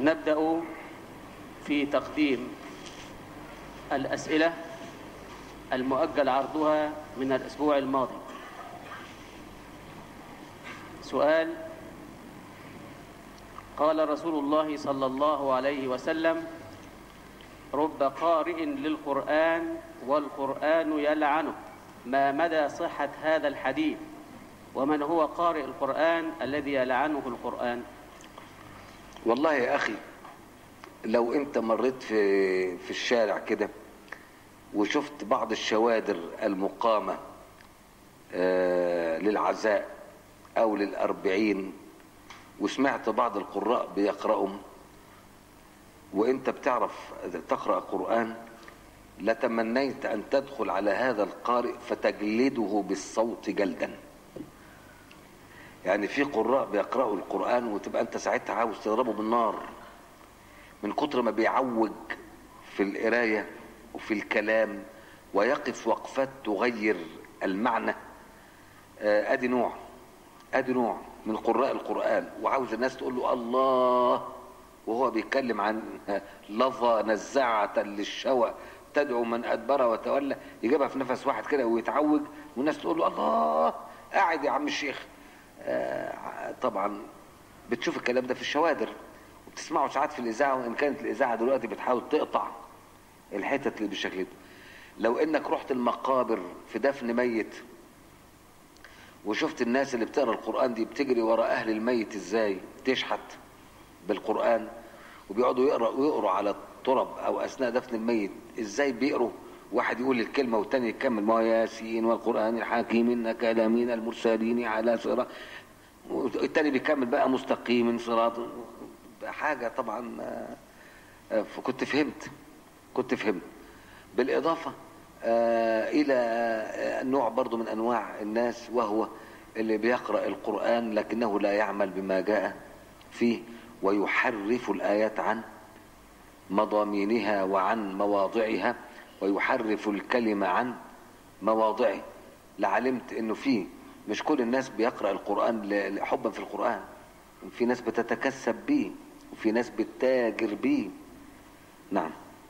نبدأ في تقديم الأسئلة المؤجل عرضها من الأسبوع الماضي سؤال قال رسول الله صلى الله عليه وسلم رب قارئ للقرآن والقرآن يلعنه ما مدى صحة هذا الحديث ومن هو قارئ القرآن الذي يلعنه القرآن والله يا أخي لو أنت مريت في, في الشارع كده وشفت بعض الشوادر المقامة آه للعزاء أو للأربعين وسمعت بعض القراء بيقرأهم وانت بتعرف تقرأ قرآن لتمنيت أن تدخل على هذا القارئ فتجلده بالصوت جلدا يعني في قراء بيقرأوا القرآن وتبقى أنت ساعتها عاوز تضربه بالنار من كتر ما بيعوج في القراية وفي الكلام ويقف وقفات تغير المعنى آه، ادي نوع ادي نوع من قراء القرآن وعاوز الناس تقول له الله وهو بيتكلم عن لظى نزاعة للشوى تدعو من أدبر وتولى يجيبها في نفس واحد كده ويتعوج والناس تقول له الله قاعد يا عم الشيخ آه طبعا بتشوف الكلام ده في الشوادر وبتسمعه ساعات في الإذاعة وإن كانت الإذاعة دلوقتي بتحاول تقطع الحتت اللي بالشكل ده لو إنك رحت المقابر في دفن ميت وشفت الناس اللي بتقرا القرآن دي بتجري ورا أهل الميت إزاي تشحت بالقرآن وبيقعدوا يقرأوا يقروا على الترب أو أثناء دفن الميت إزاي بيقروا واحد يقول الكلمة والتاني يكمل ما ياسين والقرآن الحكيم إنك لمن المرسلين على صراط التاني بيكمل بقى مستقيم صراط حاجة طبعا كنت فهمت كنت فهمت بالإضافة إلى نوع برضو من أنواع الناس وهو اللي بيقرأ القرآن لكنه لا يعمل بما جاء فيه ويحرف الآيات عن مضامينها وعن مواضعها ويحرف الكلمة عن مواضعه لعلمت انه في مش كل الناس بيقرأ القرآن حبا في القرآن في ناس بتتكسب بيه وفي ناس بتتاجر بيه نعم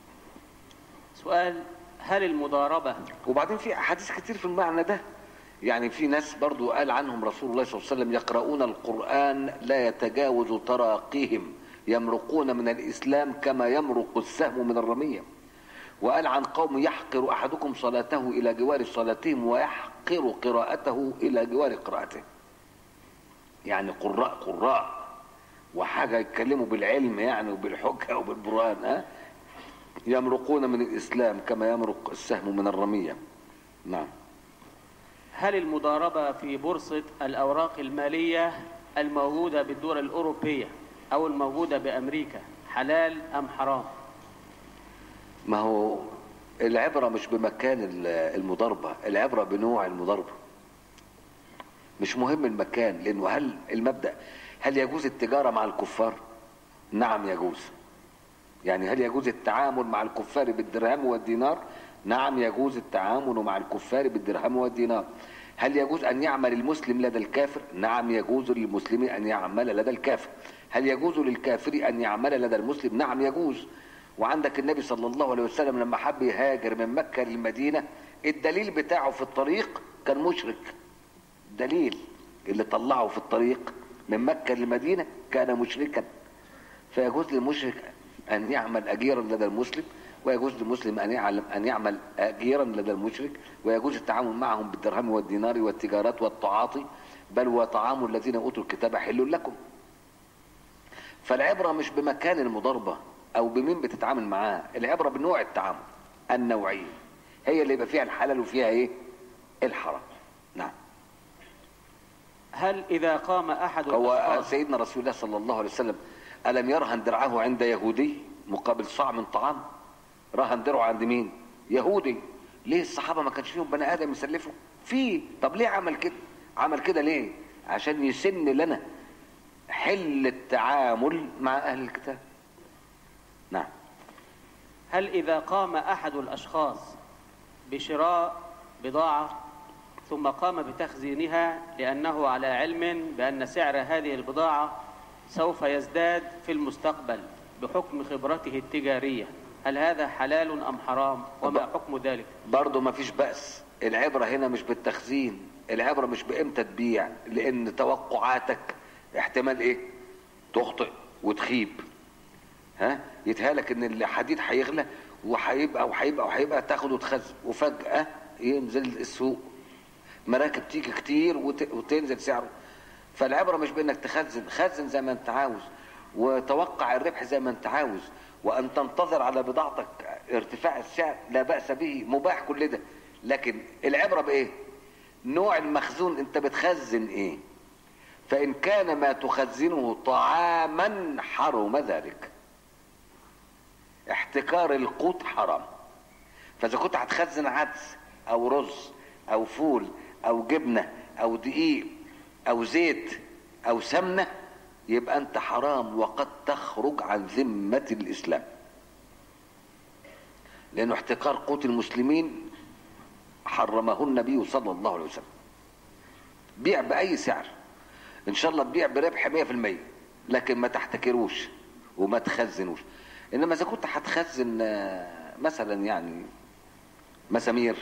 سؤال هل المضاربة وبعدين في أحاديث كتير في المعنى ده يعني في ناس برضو قال عنهم رسول الله صلى الله عليه وسلم يقرؤون القرآن لا يتجاوز تراقيهم يمرقون من الإسلام كما يمرق السهم من الرمية وقال عن قوم يحقر أحدكم صلاته إلى جوار صلاتهم ويحقر قراءته إلى جوار قراءته يعني قراء قراء وحاجة يتكلموا بالعلم يعني وبالحجة وبالبرهان ها يمرقون من الإسلام كما يمرق السهم من الرمية نعم هل المضاربة في بورصة الأوراق المالية الموجودة بالدول الأوروبية أو الموجودة بأمريكا حلال أم حرام ما هو العبرة مش بمكان المضاربة العبرة بنوع المضاربة مش مهم المكان لأنه هل المبدأ هل يجوز التجارة مع الكفار نعم يجوز يعني هل يجوز التعامل مع الكفار بالدرهم والدينار نعم يجوز التعامل مع الكفار بالدرهم والدينار هل يجوز أن يعمل المسلم لدى الكافر نعم يجوز للمسلم أن يعمل لدى الكافر هل يجوز للكافر أن يعمل لدى المسلم نعم يجوز وعندك النبي صلى الله عليه وسلم لما حب يهاجر من مكة للمدينة الدليل بتاعه في الطريق كان مشرك دليل اللي طلعه في الطريق من مكة للمدينة كان مشركا فيجوز للمشرك أن يعمل أجيرا لدى المسلم ويجوز للمسلم أن يعلم أن يعمل أجيرا لدى المشرك ويجوز التعامل معهم بالدرهم والدينار والتجارات والتعاطي بل وطعام الذين أوتوا الكتاب حل لكم فالعبرة مش بمكان المضاربة أو بمين بتتعامل معاه العبرة بنوع التعامل النوعية هي اللي يبقى فيها الحلال وفيها إيه الحرام نعم هل إذا قام أحد هو الأشخاص سيدنا رسول الله صلى الله عليه وسلم ألم يرهن درعه عند يهودي مقابل صاع من طعام رهن درعه عند مين يهودي ليه الصحابة ما كانش فيهم بني آدم يسلفوا في طب ليه عمل كده عمل كده ليه عشان يسن لنا حل التعامل مع أهل الكتاب نعم هل إذا قام أحد الأشخاص بشراء بضاعة ثم قام بتخزينها لأنه على علم بأن سعر هذه البضاعة سوف يزداد في المستقبل بحكم خبرته التجارية هل هذا حلال أم حرام وما طب- حكم ذلك برضه ما فيش بأس العبرة هنا مش بالتخزين العبرة مش بإمتى تبيع لأن توقعاتك احتمال إيه تخطئ وتخيب ها يتهالك إن الحديد هيغلى وهيبقى وهيبقى وهيبقى تاخد وتخزن وفجأة ينزل السوق مراكب تيجي كتير وت- وتنزل سعره فالعبرة مش بإنك تخزن خزن زي ما أنت عاوز وتوقع الربح زي ما أنت عاوز وأن تنتظر على بضاعتك ارتفاع السعر لا بأس به مباح كل ده لكن العبرة بإيه نوع المخزون أنت بتخزن إيه فإن كان ما تخزنه طعاما حرم ذلك احتكار القوت حرام فاذا كنت هتخزن عدس او رز او فول او جبنه او دقيق او زيت او سمنه يبقى انت حرام وقد تخرج عن ذمه الاسلام لانه احتكار قوت المسلمين حرمه النبي صلى الله عليه وسلم بيع باي سعر ان شاء الله تبيع بربح 100% لكن ما تحتكروش وما تخزنوش انما اذا كنت هتخزن آه، مثلا يعني مسامير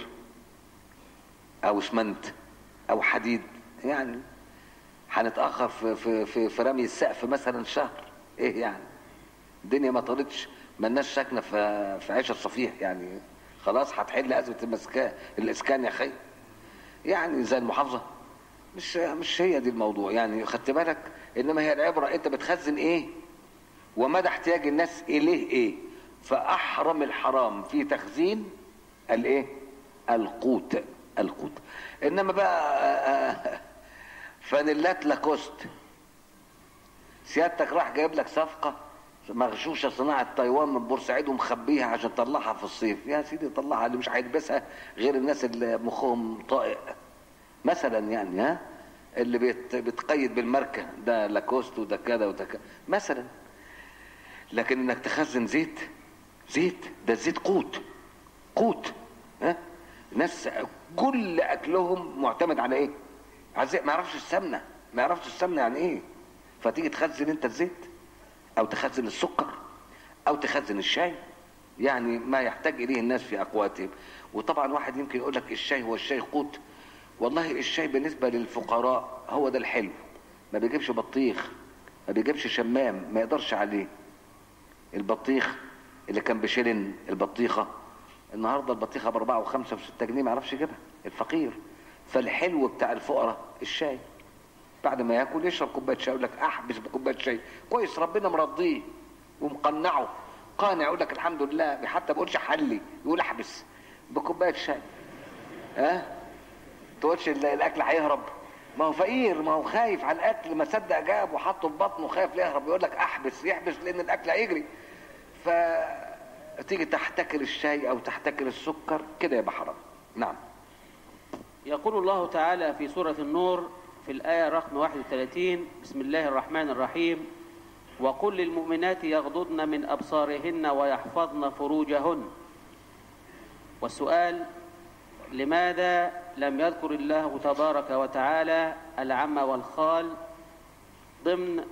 او اسمنت او حديد يعني هنتاخر في في في, في رمي السقف مثلا شهر ايه يعني الدنيا ما طالتش مالناش ساكنه في في عيشه صفيح يعني خلاص هتحل ازمه المسكان الاسكان يا خي يعني زي المحافظه مش مش هي دي الموضوع يعني خدت بالك انما هي العبره انت بتخزن ايه ومدى احتياج الناس اليه ايه فاحرم الحرام في تخزين الايه القوت القوت انما بقى فانيلات لاكوست سيادتك راح جايب لك صفقه مغشوشه صناعه تايوان من بورسعيد ومخبيها عشان تطلعها في الصيف يا سيدي طلعها اللي مش هيلبسها غير الناس اللي مخهم طائق مثلا يعني ها اللي بيت بتقيد بالماركه ده لاكوست وده كذا وده كذا مثلا لكن انك تخزن زيت زيت ده الزيت قوت قوت ها ناس كل اكلهم معتمد على ايه على الزيت ما يعرفش السمنه ما يعرفش السمنه يعني ايه فتيجي تخزن انت الزيت او تخزن السكر او تخزن الشاي يعني ما يحتاج اليه الناس في اقواتهم وطبعا واحد يمكن يقول لك الشاي هو الشاي قوت والله الشاي بالنسبه للفقراء هو ده الحلو ما بيجيبش بطيخ ما بيجيبش شمام ما يقدرش عليه البطيخ اللي كان بشيلن البطيخه النهارده البطيخه باربعه وخمسه وسته جنيه ما يعرفش يجيبها الفقير فالحلو بتاع الفقراء الشاي بعد ما ياكل يشرب كوبايه شاي يقول لك احبس بكوبايه شاي كويس ربنا مرضيه ومقنعه قانع يقول لك الحمد لله حتى ما بيقولش حلي يقول احبس بكوبايه شاي ها تقولش ال- الاكل هيهرب ما هو فقير ما هو خايف على الاكل ما صدق جاب وحطه في بطنه خايف يهرب يقول لك احبس يحبس لان الاكل هيجري فتيجي تحتكر الشاي او تحتكر السكر كده يبقى حرام نعم يقول الله تعالى في سورة النور في الآية رقم 31 بسم الله الرحمن الرحيم وقل للمؤمنات يغضضن من أبصارهن ويحفظن فروجهن والسؤال لماذا لم يذكر الله تبارك وتعالى العم والخال ضمن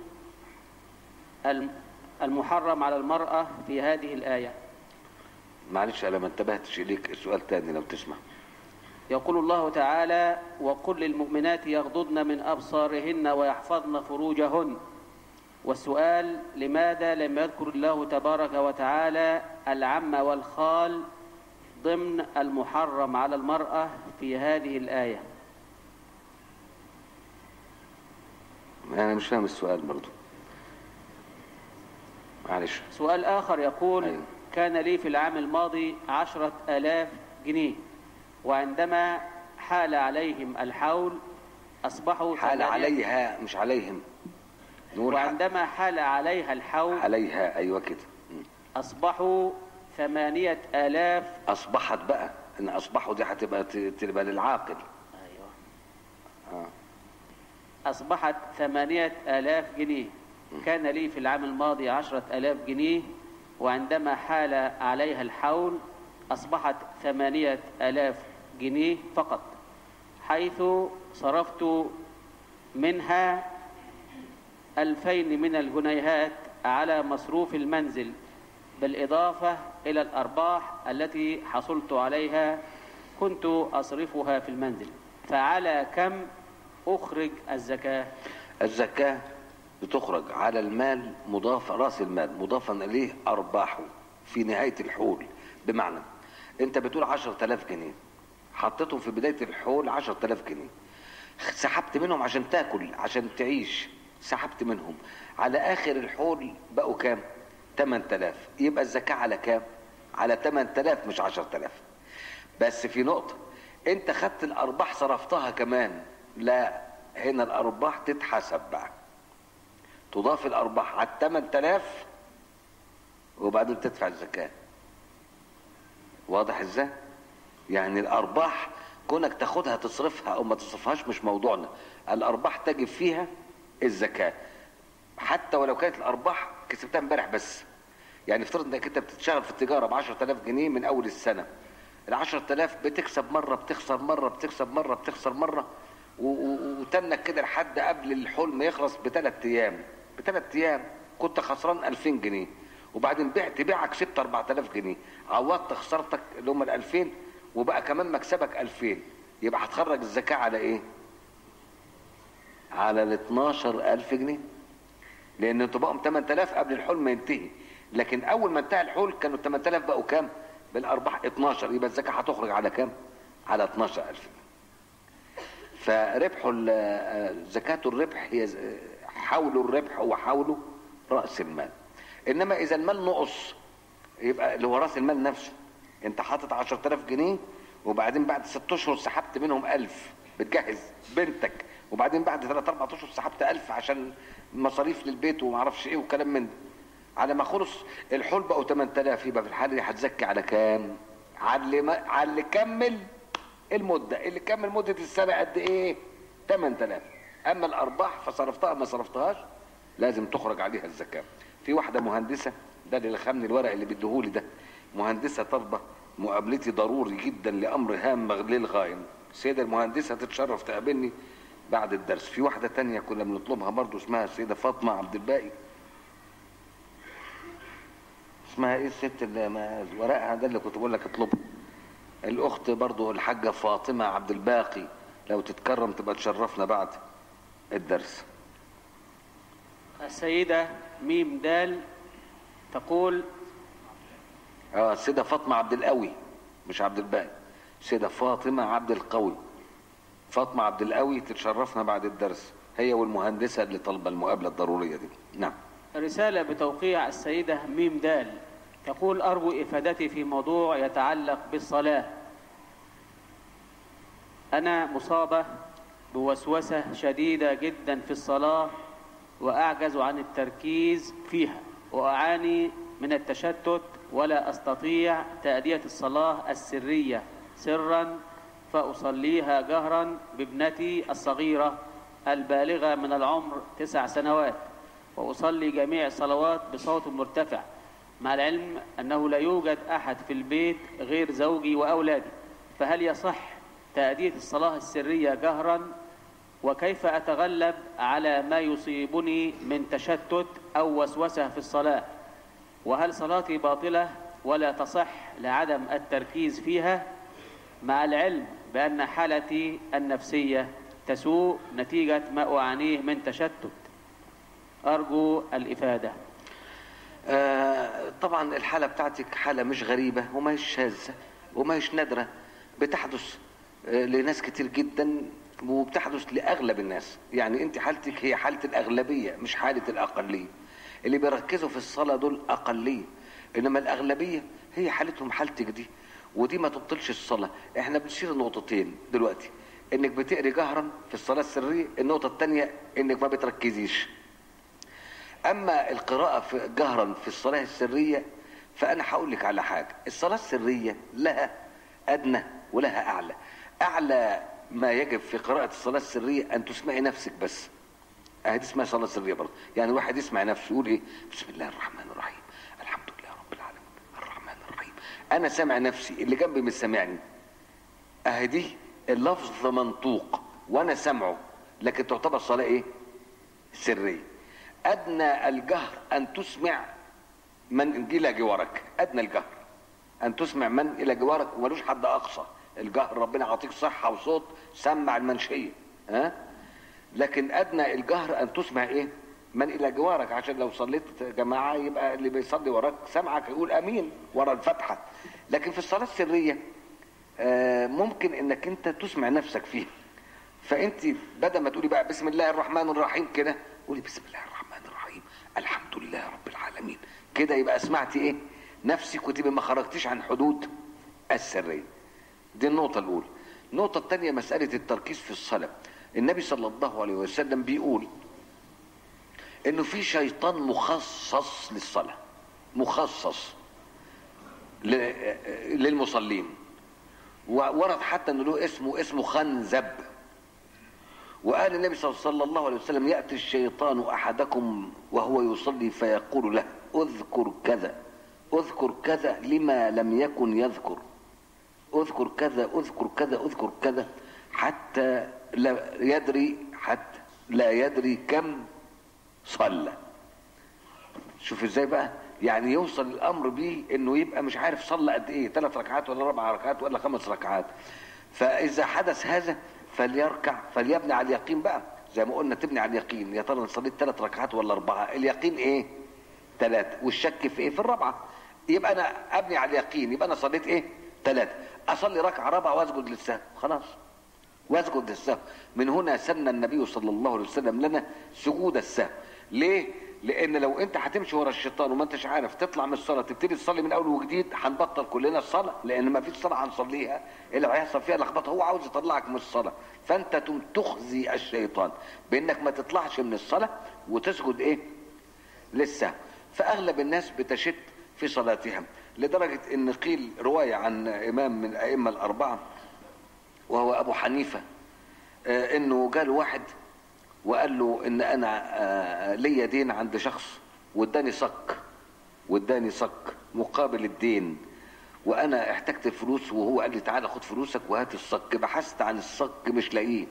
الم- المحرم على المرأة في هذه الآية معلش انا ما انتبهتش اليك السؤال تاني لو تسمع يقول الله تعالى وقل للمؤمنات يغضضن من أبصارهن ويحفظن فروجهن والسؤال لماذا لم يذكر الله تبارك وتعالى العم والخال ضمن المحرم على المرأة في هذه الآية انا مش فاهم السؤال برضو معلش سؤال آخر يقول أيوة. كان لي في العام الماضي عشرة آلاف جنيه وعندما حال عليهم الحول أصبحوا حال ثمانية- عليها مش عليهم نقول ح- وعندما حال عليها الحول عليها ايوه كده م. أصبحوا ثمانية آلاف اصبحت بقى ان اصبحوا دي هتبقى ت- تبقى للعاقل أيوة. آه. أصبحت ثمانية آلاف جنيه كان لي في العام الماضي عشرة آلاف جنيه وعندما حال عليها الحول أصبحت ثمانية آلاف جنيه فقط حيث صرفت منها ألفين من الجنيهات على مصروف المنزل بالإضافة إلى الأرباح التي حصلت عليها كنت أصرفها في المنزل فعلى كم أخرج الزكاة الزكاة بتخرج على المال مضاف رأس المال مضافا إليه أرباحه في نهاية الحول بمعنى أنت بتقول عشر تلاف جنيه حطيتهم في بداية الحول عشر تلاف جنيه سحبت منهم عشان تاكل عشان تعيش سحبت منهم على آخر الحول بقوا كام 8000 يبقى الزكاة على كام على 8000 مش 10000 بس في نقطة انت خدت الارباح صرفتها كمان لا هنا الارباح تتحسب بقى تضاف الارباح على 8000 وبعدين تدفع الزكاة واضح ازاي يعني الارباح كونك تاخدها تصرفها او ما تصرفهاش مش موضوعنا الارباح تجب فيها الزكاة حتى ولو كانت الارباح كسبتها امبارح بس يعني افترض انك انت بتشتغل في التجاره ب 10000 جنيه من اول السنه ال 10000 بتكسب مره بتخسر مره بتكسب مره بتخسر مره و- و- وتنك كده لحد قبل الحول ما يخلص بثلاث ايام بثلاث ايام كنت خسران 2000 جنيه وبعدين بعت بيعه كسبت 4000 جنيه عوضت خسارتك اللي هم ال 2000 وبقى كمان مكسبك 2000 يبقى هتخرج الزكاه على ايه؟ على ال 12000 جنيه لان انطباقهم 8000 قبل الحول ما ينتهي لكن اول ما انتهى الحول كانوا 8000 بقوا كام بالارباح 12 يبقى الزكاه هتخرج على كام على 12000 فربح ال- زكاه الربح هي ز- حول الربح هو حول راس المال انما اذا المال نقص يبقى اللي هو راس المال نفسه انت حاطط 10000 جنيه وبعدين بعد ست اشهر سحبت منهم 1000 بتجهز بنتك وبعدين بعد ثلاث اربع اشهر سحبت 1000 عشان مصاريف للبيت وما اعرفش ايه وكلام من ده على ما خلص الحول بقوا 8000 يبقى في الحاله دي هتزكي على كام؟ على اللي ما- على اللي كمل المده اللي كمل مده السنه قد ايه؟ 8000 اما الارباح فصرفتها ما صرفتهاش لازم تخرج عليها الزكاه في واحده مهندسه ده اللي لخمني الورق اللي بيديهولي ده مهندسه طالبه مقابلتي ضروري جدا لامر هام للغايه السيده المهندسه تتشرف تقابلني بعد الدرس في واحده تانية كنا بنطلبها برضو اسمها السيده فاطمه عبد الباقي اسمها ايه الست اللي ما ورقها ده اللي كنت بقول لك اطلبها الاخت برضو الحاجه فاطمه عبد الباقي لو تتكرم تبقى تشرفنا بعد الدرس السيدة ميم دال تقول اه السيده فاطمه عبد القوي مش عبد الباقي السيده فاطمه عبد القوي فاطمه عبد القوي تتشرفنا بعد الدرس هي والمهندسه اللي طالبه المقابله الضروريه دي نعم رسالة بتوقيع السيدة ميم دال تقول أرجو إفادتي في موضوع يتعلق بالصلاة أنا مصابة بوسوسة شديدة جدا في الصلاة وأعجز عن التركيز فيها وأعاني من التشتت ولا أستطيع تأدية الصلاة السرية سرا فأصليها جهرا بابنتي الصغيرة البالغة من العمر تسع سنوات وأصلي جميع الصلوات بصوت مرتفع مع العلم أنه لا يوجد أحد في البيت غير زوجي وأولادي فهل يصح تأدية الصلاة السرية جهرا وكيف أتغلب على ما يصيبني من تشتت أو وسوسة في الصلاة وهل صلاتي باطلة ولا تصح لعدم التركيز فيها مع العلم بأن حالتي النفسية تسوء نتيجة ما أعانيه من تشتت أرجو الإفادة آه طبعا الحالة بتاعتك حالة مش غريبة وما هيش شاذة وما هيش نادرة بتحدث آه لناس كتير جدا وبتحدث لأغلب الناس يعني انت حالتك هي حالة الأغلبية مش حالة الأقلية اللي بيركزوا في الصلاة دول أقلية إنما الأغلبية هي حالتهم حالتك دي ودي ما تبطلش الصلاة احنا بنشير نقطتين دلوقتي انك بتقري جهرا في الصلاة السرية النقطة الثانية انك ما بتركزيش اما القراءه في جهرا في الصلاه السريه فانا هقول لك على حاجه الصلاه السريه لها ادنى ولها اعلى اعلى ما يجب في قراءه الصلاه السريه ان تسمعي نفسك بس اهي دي اسمها صلاه سريه برضه يعني واحد يسمع نفسه يقول ايه بسم الله الرحمن الرحيم الحمد لله رب العالمين الرحمن الرحيم انا سامع نفسي اللي جنبي مش سامعني اهي دي اللفظ منطوق وانا سامعه لكن تعتبر صلاه ايه سريه ادنى الجهر ان تسمع من الى جوارك ادنى الجهر ان تسمع من الى جوارك وملوش حد اقصى الجهر ربنا يعطيك صحه وصوت سمع المنشيه ها لكن ادنى الجهر ان تسمع ايه من الى جوارك عشان لو صليت جماعه يبقى اللي بيصلي وراك سمعك يقول امين ورا الفتحه لكن في الصلاه السريه آه، ممكن انك انت تسمع نفسك فيها فانت بدل ما تقولي بقى بسم الله الرحمن الرحيم كده قولي بسم الله الرحمن الرحيم الحمد لله رب العالمين كده يبقى سمعتي ايه نفسك وتبقى ما خرجتيش عن حدود السريه دي النقطه الاولى النقطه الثانيه مساله التركيز في الصلاه النبي صلى الله عليه وسلم بيقول انه في شيطان مخصص للصلاه مخصص ل- للمصلين وورد حتى انه له اسمه اسمه خنزب وقال النبي صلى الله عليه وسلم ياتي الشيطان احدكم وهو يصلي فيقول له اذكر كذا اذكر كذا لما لم يكن يذكر اذكر كذا اذكر كذا اذكر كذا حتى لا يدري حتى لا يدري كم صلى شوف ازاي بقى يعني يوصل الامر بيه انه يبقى مش عارف صلى قد ايه ثلاث ركعات ولا اربع ركعات ولا خمس ركعات فاذا حدث هذا فليركع فليبني على اليقين بقى زي ما قلنا تبني على اليقين يا ترى انا صليت ثلاث ركعات ولا اربعه اليقين ايه ثلاثه والشك في ايه في الرابعه يبقى انا ابني على اليقين يبقى انا صليت ايه ثلاثه اصلي ركعه رابعه واسجد للسهو خلاص واسجد للسهو من هنا سن النبي صلى الله عليه وسلم لنا سجود السهو ليه لان لو انت هتمشي ورا الشيطان وما انتش عارف تطلع من الصلاه تبتدي تصلي من اول وجديد هنبطل كلنا الصلاه لان ما فيش صلاه هنصليها اللي هيحصل فيها لخبطه هو عاوز يطلعك من الصلاه فانت تم تخزي الشيطان بانك ما تطلعش من الصلاه وتسجد ايه للسهو فاغلب الناس بتشت في صلاتهم لدرجه ان قيل روايه عن امام من الائمه الاربعه وهو ابو حنيفه آه، انه جاله واحد وقال له ان انا آه، ليا دين عند شخص واداني صك واداني صك مقابل الدين وانا احتجت فلوس وهو قال لي تعالى خد فلوسك وهات الصك بحثت عن الصك مش لاقيه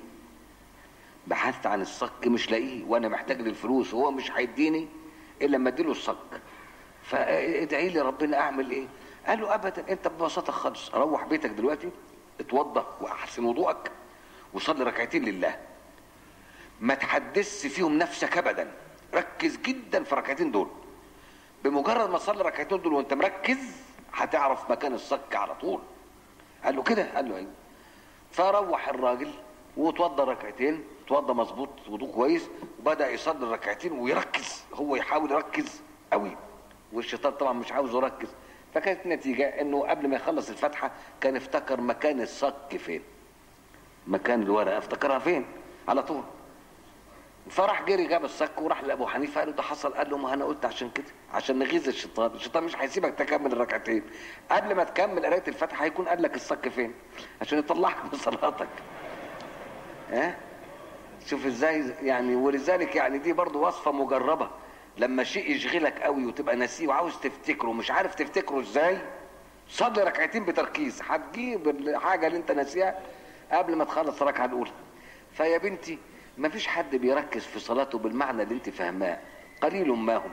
بحثت عن الصك مش لاقيه وانا محتاج للفلوس وهو مش هيديني الا لما اديله الصك فادعي لي ربنا اعمل ايه قال له ابدا انت ببساطه خالص روح بيتك دلوقتي اتوضى واحسن وضوءك وصلي ركعتين لله ما تحدثش فيهم نفسك ابدا ركز جدا في الركعتين دول بمجرد ما تصلي الركعتين دول وانت مركز هتعرف مكان الصك على طول قال له كده قال له ايوه فروح الراجل وتوضى ركعتين توضى مظبوط وضوء كويس وبدا يصلي الركعتين ويركز هو يحاول يركز قوي والشيطان طبعا مش عاوز يركز فكانت النتيجه انه قبل ما يخلص الفاتحه كان افتكر مكان الصك فين مكان الورقه افتكرها فين على طول فراح جري جاب الصك وراح لابو حنيفه قال له ده حصل قال له ما انا قلت عشان كده عشان نغيظ الشيطان الشيطان مش هيسيبك تكمل الركعتين قبل ما تكمل قرايه الفاتحه هيكون قال لك الصك فين عشان يطلعك من صلاتك ها شوف ازاي يعني ولذلك يعني دي برضو وصفه مجربه لما شيء يشغلك قوي وتبقى ناسيه وعاوز تفتكره مش عارف تفتكره ازاي صلي ركعتين بتركيز هتجيب الحاجه اللي انت ناسيها قبل ما تخلص الركعه الاولى فيا بنتي ما فيش حد بيركز في صلاته بالمعنى اللي انت فاهماه قليل ما هم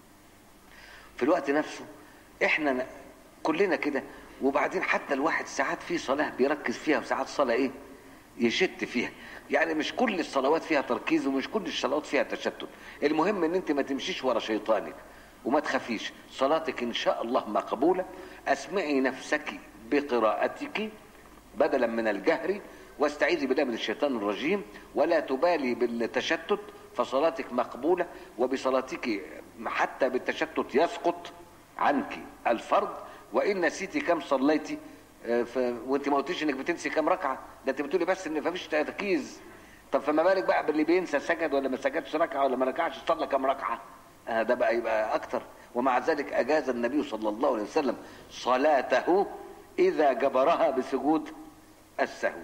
في الوقت نفسه احنا ن- كلنا كده وبعدين حتى الواحد ساعات في صلاه بيركز فيها وساعات صلاه ايه يشت فيها يعني مش كل الصلوات فيها تركيز ومش كل الصلوات فيها تشتت المهم ان انت ما تمشيش ورا شيطانك وما تخافيش صلاتك ان شاء الله مقبوله اسمعي نفسك بقراءتك بدلا من الجهر واستعيذي بالله من الشيطان الرجيم ولا تبالي بالتشتت فصلاتك مقبولة وبصلاتك حتى بالتشتت يسقط عنك الفرض وإن نسيتي كم صليتي آه، ف... وانت ما قلتيش انك بتنسي كم ركعة ده انت بتقولي بس ان مفيش تركيز طب فما بالك بقى باللي بينسى سجد ولا ما سجدش ركعة ولا ما ركعش صلى كم ركعة آه ده بقى يبقى اكتر ومع ذلك اجاز النبي صلى الله عليه وسلم صلاته اذا جبرها بسجود السهو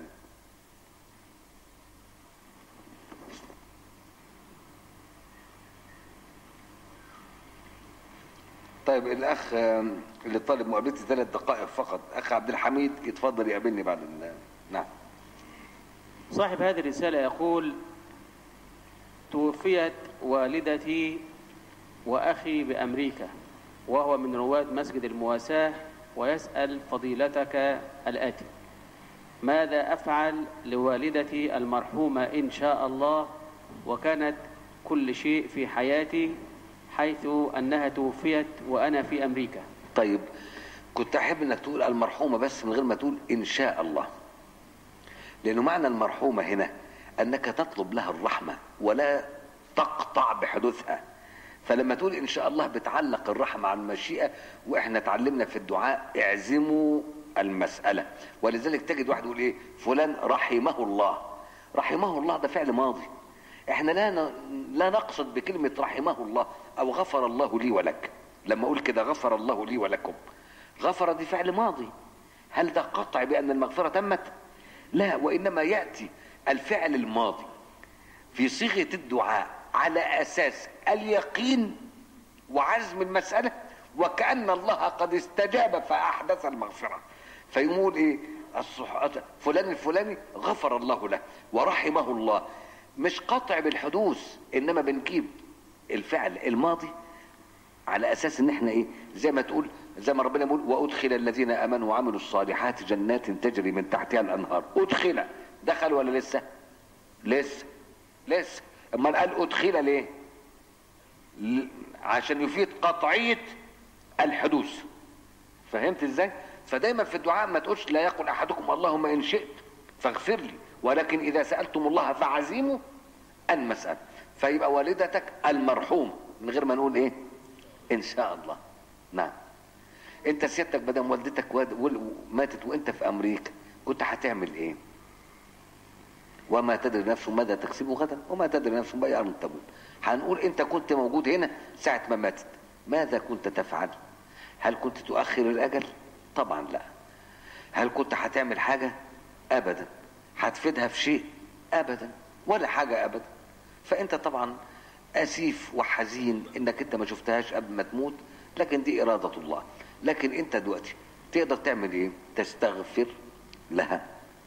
طيب الاخ آم، اللي طالب مقابلتي ثلاث دقائق فقط اخ عبد الحميد يتفضل يقابلني بعد ال- نعم صاحب هذه الرسالة يقول توفيت والدتي وأخي بأمريكا وهو من رواد مسجد المواساة ويسأل فضيلتك الآتي ماذا أفعل لوالدتي المرحومة إن شاء الله وكانت كل شيء في حياتي حيث أنها توفيت وأنا في أمريكا طيب كنت احب انك تقول المرحومه بس من غير ما تقول ان شاء الله لانه معنى المرحومه هنا انك تطلب لها الرحمه ولا تقطع بحدوثها فلما تقول ان شاء الله بتعلق الرحمه عن المشيئه واحنا اتعلمنا في الدعاء اعزموا المساله ولذلك تجد واحد يقول ايه فلان رحمه الله رحمه الله ده فعل ماضي احنا لا ن... لا نقصد بكلمه رحمه الله او غفر الله لي ولك لما اقول كده غفر الله لي ولكم غفر دي فعل ماضي هل ده قطع بان المغفره تمت لا وانما ياتي الفعل الماضي في صيغه الدعاء على اساس اليقين وعزم المساله وكان الله قد استجاب فاحدث المغفره فيقول ايه الصح... فلان الفلاني غفر الله له ورحمه الله مش قطع بالحدوث انما بنجيب الفعل الماضي على اساس ان احنا ايه زي ما تقول زي ما ربنا يقول وادخل الذين امنوا وعملوا الصالحات جنات تجري من تحتها الانهار ادخل دخل ولا لسه لسه لسه امال قال ادخل ليه ل- عشان يفيد قطعيه الحدوث فهمت ازاي فدايما في الدعاء ما تقولش لا يقل احدكم اللهم ان شئت فاغفر لي ولكن اذا سالتم الله فعزموا المساله فيبقى والدتك المرحوم من غير ما نقول ايه ان شاء الله نعم انت سيادتك بدل والدتك واد- ول- ماتت وانت في امريكا كنت هتعمل ايه وما تدري نفس ماذا تكسب غدا وما تدري نفس باي ارض تموت هنقول انت كنت موجود هنا ساعه ما ماتت ماذا كنت تفعل هل كنت تؤخر الاجل طبعا لا هل كنت هتعمل حاجه ابدا هتفيدها في شيء ابدا ولا حاجه ابدا فانت طبعا اسيف وحزين انك انت ما شفتهاش قبل ما تموت لكن دي اراده الله لكن انت دلوقتي تقدر تعمل ايه تستغفر لها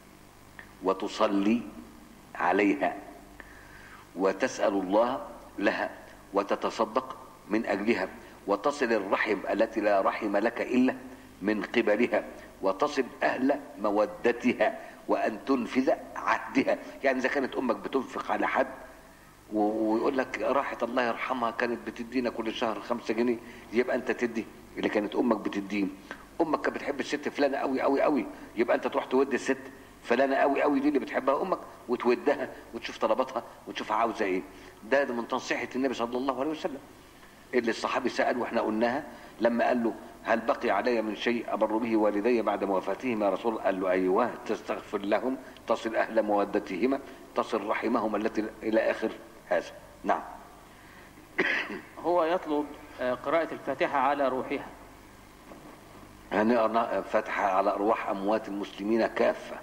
وتصلي عليها وتسال الله لها وتتصدق من اجلها وتصل الرحم التي لا رحم لك الا من قبلها وتصل اهل مودتها وان تنفذ عهدها يعني اذا كانت امك بتنفق على حد و- ويقول لك راحت الله يرحمها كانت بتدينا كل شهر خمسة جنيه يبقى انت تدي اللي كانت امك بتدين امك كانت بتحب الست فلانه قوي قوي قوي يبقى انت تروح تودي الست فلانه قوي قوي دي اللي بتحبها امك وتودها وتشوف طلباتها وتشوف عاوزه ايه ده, ده من تنصيحه النبي صلى الله عليه وسلم اللي الصحابي سال واحنا قلناها لما قال له هل بقي علي من شيء ابر به والدي بعد وفاتهما يا رسول الله؟ قال له ايوه تستغفر لهم تصل اهل مودتهما تصل رحمهم التي الى اخر هذا نعم هو يطلب آه، قراءة الفاتحة على روحها هنقرا فاتحه على ارواح اموات المسلمين كافه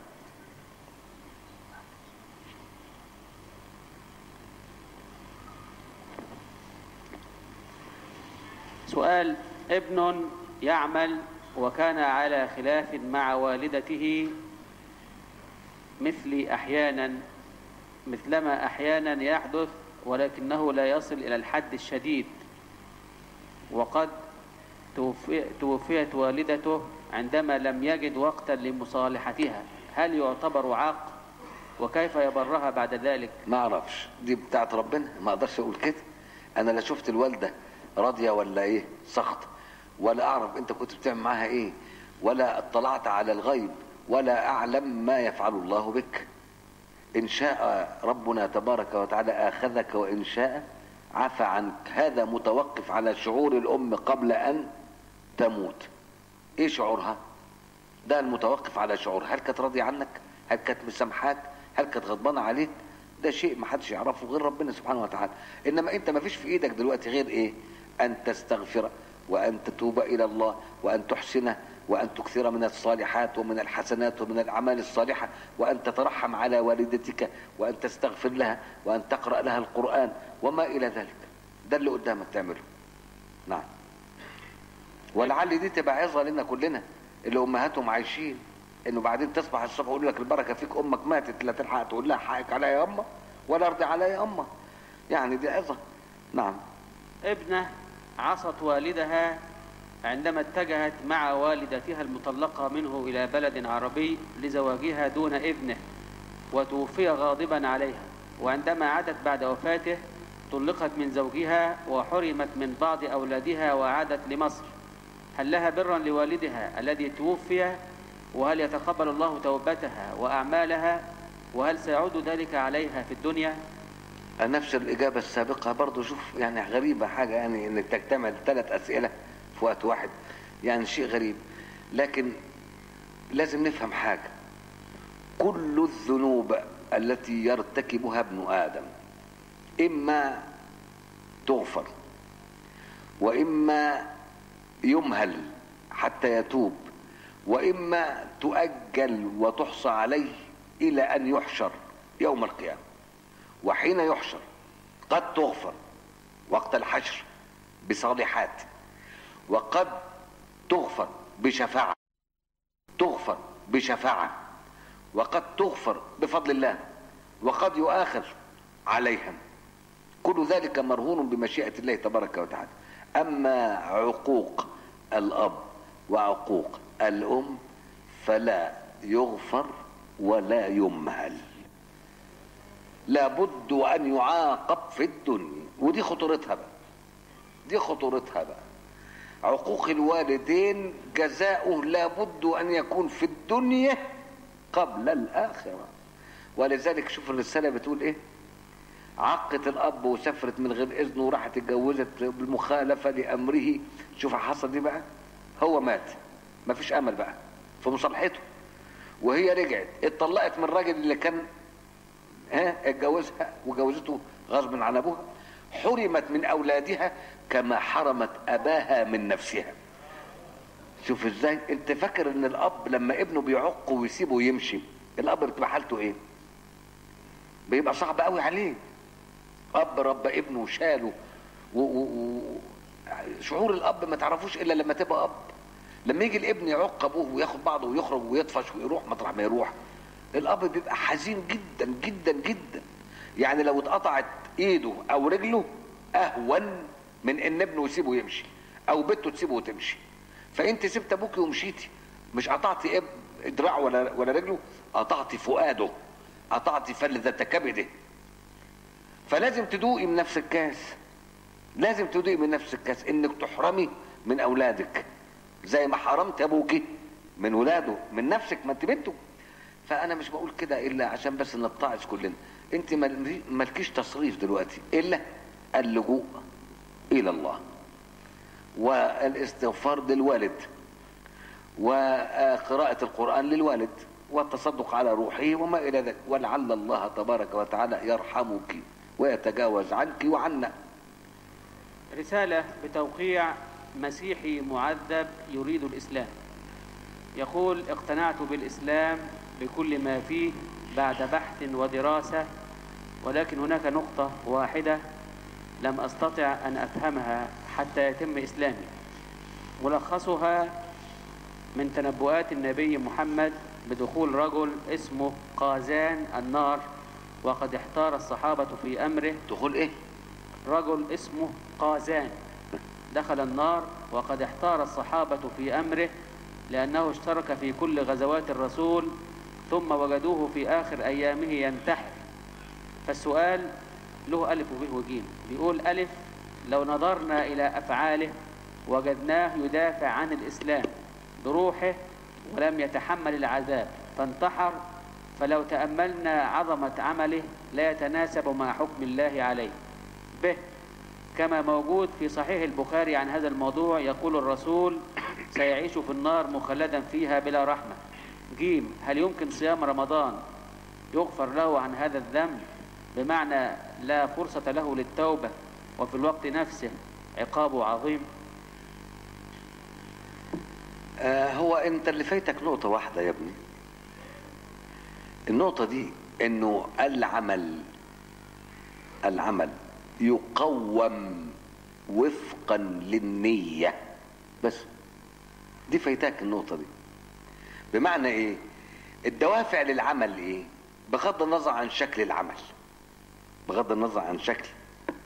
سؤال ابن يعمل وكان على خلاف مع والدته مثلي أحيانا مثلما أحيانا يحدث ولكنه لا يصل إلى الحد الشديد وقد توفي توفيت والدته عندما لم يجد وقتا لمصالحتها هل يعتبر عاق وكيف يبرها بعد ذلك ما اعرفش دي بتاعت ربنا ما اقدرش اقول كده انا لا شفت الوالده راضيه ولا ايه سخط ولا اعرف انت كنت بتعمل معاها ايه ولا اطلعت على الغيب ولا اعلم ما يفعل الله بك ان شاء ربنا تبارك وتعالى اخذك وان شاء عفى عنك هذا متوقف على شعور الام قبل ان تموت ايه شعورها ده المتوقف على شعور هل كانت راضيه عنك هل كانت مسامحاك هل كانت غضبانه عليك ده شيء ما حدش يعرفه غير ربنا سبحانه وتعالى انما انت ما فيش في ايدك دلوقتي غير ايه ان تستغفر وان تتوب الى الله وان تحسن وان تكثر من الصالحات ومن الحسنات ومن الاعمال الصالحه وان تترحم على والدتك وان تستغفر لها وان تقرا لها القران وما الى ذلك ده اللي قدامك تعمله نعم ولعل دي تبقى عظه لنا كلنا اللي امهاتهم عايشين انه بعدين تصبح الصبح يقول لك البركه فيك امك ماتت لا تلحق تقول لها حقك عليا يا اما ولا ارضي عليا يا اما يعني دي عظة نعم ابنة عصت والدها عندما اتجهت مع والدتها المطلقة منه إلى بلد عربي لزواجها دون ابنه وتوفي غاضبا عليها وعندما عادت بعد وفاته طلقت من زوجها وحرمت من بعض أولادها وعادت لمصر هل لها برا لوالدها الذي توفي وهل يتقبل الله توبتها وأعمالها وهل سيعود ذلك عليها في الدنيا نفس الإجابة السابقة برضو شوف يعني غريبة حاجة يعني إنك تجتمع ثلاث أسئلة في وقت واحد يعني شيء غريب لكن لازم نفهم حاجة كل الذنوب التي يرتكبها ابن آدم إما تغفر وإما يمهل حتى يتوب وإما تؤجل وتحصى عليه إلى أن يحشر يوم القيامة وحين يحشر قد تغفر وقت الحشر بصالحات وقد تغفر بشفاعة تغفر بشفاعة وقد تغفر بفضل الله وقد يؤاخذ عليها كل ذلك مرهون بمشيئة الله تبارك وتعالى أما عقوق الأب وعقوق الأم فلا يغفر ولا يمهل لابد أن يعاقب في الدنيا ودي خطورتها بقى دي خطورتها بقى عقوق الوالدين جزاؤه لابد أن يكون في الدنيا قبل الآخرة ولذلك شوف الرسالة بتقول إيه عقت الأب وسافرت من غير إذنه وراحت اتجوزت بالمخالفة لأمره شوف حصل دي بقى هو مات مفيش أمل بقى في مصالحته وهي رجعت اتطلقت من الراجل اللي كان ها اتجوزها وجوزته غصب عن ابوها حرمت من اولادها كما حرمت اباها من نفسها شوف ازاي انت فاكر ان الاب لما ابنه بيعق ويسيبه يمشي الاب بتبقى حالته ايه بيبقى صعب قوي عليه اب ربى ابنه وشاله و... و... و... شعور الاب ما تعرفوش الا لما تبقى اب لما يجي الابن يعق ابوه وياخد بعضه ويخرج ويطفش ويروح مطرح ما يروح الاب بيبقى حزين جدا جدا جدا يعني لو اتقطعت ايده او رجله اهون من ان ابنه يسيبه يمشي او بنته تسيبه وتمشي فانت سبت ابوك ومشيتي مش قطعتي اب دراعه ولا ولا رجله قطعتي فؤاده قطعتي فلذة كبده فلازم تدوقي من نفس الكاس لازم تدوقي من نفس الكاس انك تحرمي من اولادك زي ما حرمت ابوك من ولاده من نفسك ما انت بنته فانا مش بقول كده الا عشان بس نتعظ كلنا انت مالكيش تصريف دلوقتي الا اللجوء الى الله والاستغفار للوالد وقراءة القرآن للوالد والتصدق على روحه وما إلى ذلك ولعل الله تبارك وتعالى يرحمك ويتجاوز عنك وعنا رسالة بتوقيع مسيحي معذب يريد الإسلام يقول اقتنعت بالإسلام بكل ما فيه بعد بحث ودراسة ولكن هناك نقطة واحدة لم أستطع أن أفهمها حتى يتم إسلامي ملخصها من تنبؤات النبي محمد بدخول رجل اسمه قازان النار وقد احتار الصحابة في أمره دخول إيه؟ رجل اسمه قازان دخل النار وقد احتار الصحابة في أمره لأنه اشترك في كل غزوات الرسول ثم وجدوه في آخر أيامه ينتحر فالسؤال له ألف وب وجيم بيقول ألف لو نظرنا إلى أفعاله وجدناه يدافع عن الإسلام بروحه ولم يتحمل العذاب فانتحر فلو تأملنا عظمة عمله لا يتناسب مع حكم الله عليه به كما موجود في صحيح البخاري عن هذا الموضوع يقول الرسول سيعيش في النار مخلدا فيها بلا رحمة جيم هل يمكن صيام رمضان يغفر له عن هذا الذنب بمعنى لا فرصة له للتوبة وفي الوقت نفسه عقابه عظيم آه هو انت اللي فايتك نقطة واحدة يا ابني النقطة دي انه العمل العمل يقوم وفقا للنية بس دي فايتاك النقطة دي بمعنى ايه الدوافع للعمل ايه بغض النظر عن شكل العمل بغض النظر عن شكل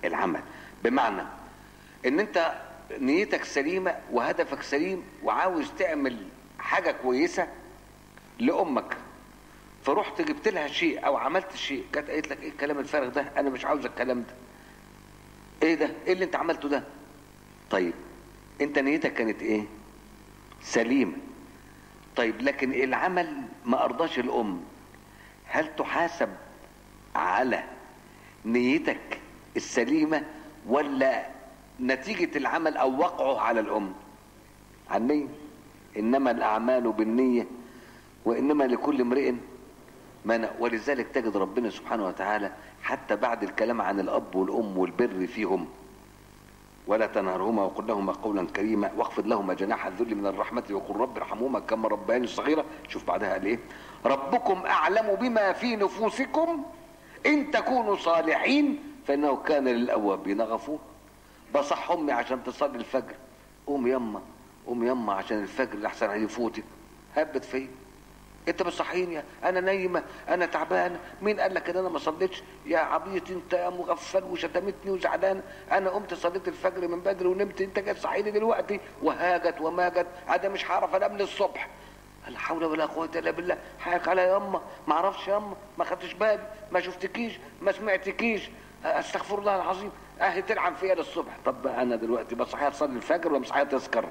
العمل بمعنى ان انت نيتك سليمة وهدفك سليم وعاوز تعمل حاجة كويسة لأمك فرحت جبت لها شيء او عملت شيء كانت قالت لك ايه الكلام الفارغ ده انا مش عاوز الكلام ده ايه ده ايه اللي انت عملته ده طيب انت نيتك كانت ايه سليمة طيب لكن العمل ما ارضاش الام هل تحاسب على نيتك السليمة ولا نتيجة العمل او وقعه على الام على النية انما الاعمال بالنية وانما لكل امرئ ما ولذلك تجد ربنا سبحانه وتعالى حتى بعد الكلام عن الاب والام والبر فيهم ولا تنهرهما وقل لهما قولا كريما واخفض لهما جناح الذل من الرحمة وقل رب ارحمهما كما ربياني صغيرة شوف بعدها قال ايه ربكم اعلم بما في نفوسكم ان تكونوا صالحين فانه كان للاوابين غفور بصح امي عشان تصلي الفجر قوم يما قوم يما عشان الفجر لحسن هيفوتك هبت فيا انت بتصحيني انا نايمه انا تعبانه مين قال لك ان انا ما صليتش يا عبيط انت يا مغفل وشتمتني وزعلان انا قمت صليت الفجر من بدري ونمت انت جاي تصحيني دلوقتي وهاجت وماجت انا مش هعرف انام للصبح لا حول ولا قوه الا بالله حقك على ياما ما اعرفش ياما ما خدتش بالي ما شفتكيش ما سمعتكيش استغفر الله العظيم اهي تلعب فيا للصبح طب انا دلوقتي بصحيها تصلي الفجر ولا بصحيها تسكر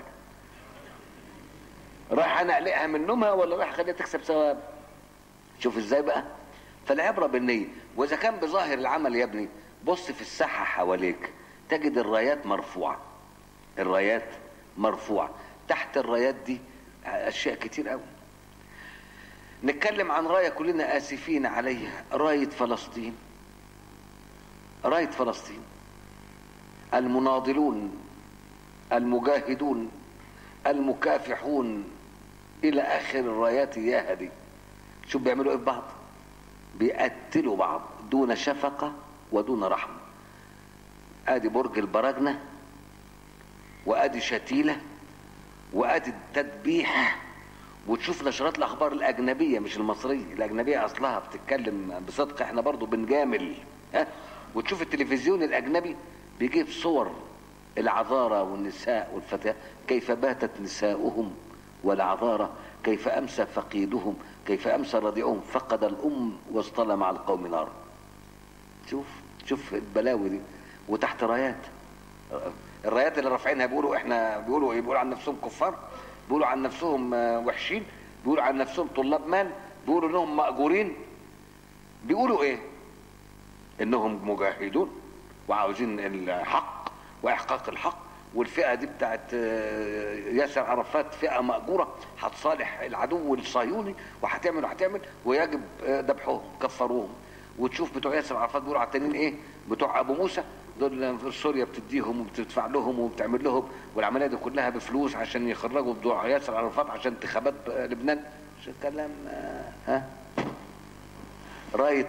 رايح انا اقلقها من نومها ولا رايح اخليها تكسب ثواب شوف ازاي بقى فالعبره بالنيه واذا كان بظاهر العمل يا ابني بص في الساحه حواليك تجد الرايات مرفوعه الرايات مرفوعه تحت الرايات دي اشياء كتير قوي نتكلم عن رايه كلنا اسفين عليها رايه فلسطين رايه فلسطين المناضلون المجاهدون المكافحون الى اخر الرايات يا هدي شوف بيعملوا ايه في بعض بيقتلوا بعض دون شفقة ودون رحمة ادي برج البراجنة وادي شتيلة وادي التدبيح وتشوف نشرات الاخبار الاجنبية مش المصرية الاجنبية اصلها بتتكلم بصدق احنا برضو بنجامل ها وتشوف التلفزيون الاجنبي بيجيب صور العذارى والنساء والفتيات كيف باتت نساؤهم والعذارى كيف امسى فقيدهم كيف امسى رضيعهم فقد الام واصطلى مع القوم نارا شوف شوف البلاوي دي وتحت رايات الرايات اللي رافعينها بيقولوا احنا بيقولوا ايه بيقولوا عن نفسهم كفار بيقولوا عن نفسهم وحشين بيقولوا عن نفسهم طلاب مال بيقولوا انهم مأجورين بيقولوا ايه انهم مجاهدون وعاوزين الحق واحقاق الحق والفئه دي بتاعت ياسر عرفات فئه ماجوره هتصالح العدو الصهيوني وهتعمل وهتعمل ويجب ذبحهم كفروهم وتشوف بتوع ياسر عرفات بيقولوا على التانيين ايه بتوع ابو موسى دول في سوريا بتديهم وبتدفع لهم وبتعمل لهم والعمليه دي كلها بفلوس عشان يخرجوا بتوع ياسر عرفات عشان انتخابات لبنان كلام ها رايه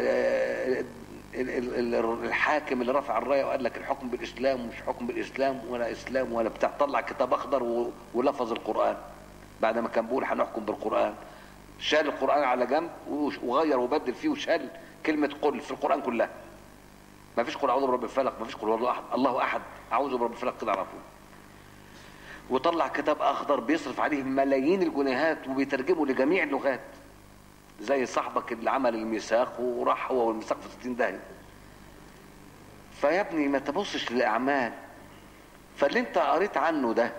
الحاكم اللي رفع الرايه وقال لك الحكم بالاسلام ومش حكم بالاسلام ولا اسلام ولا بتاع طلع كتاب اخضر ولفظ القران بعد ما كان بيقول هنحكم بالقران شال القران على جنب وغير وبدل فيه وشال كلمه قل في القران كلها ما فيش قل اعوذ برب الفلق ما فيش قل الله احد الله احد اعوذ برب الفلق كده على طول وطلع كتاب اخضر بيصرف عليه ملايين الجنيهات وبيترجمه لجميع اللغات زي صاحبك اللي عمل الميثاق وراح هو والميثاق في 60 داهيه فيا ابني ما تبصش للاعمال فاللي انت قريت عنه ده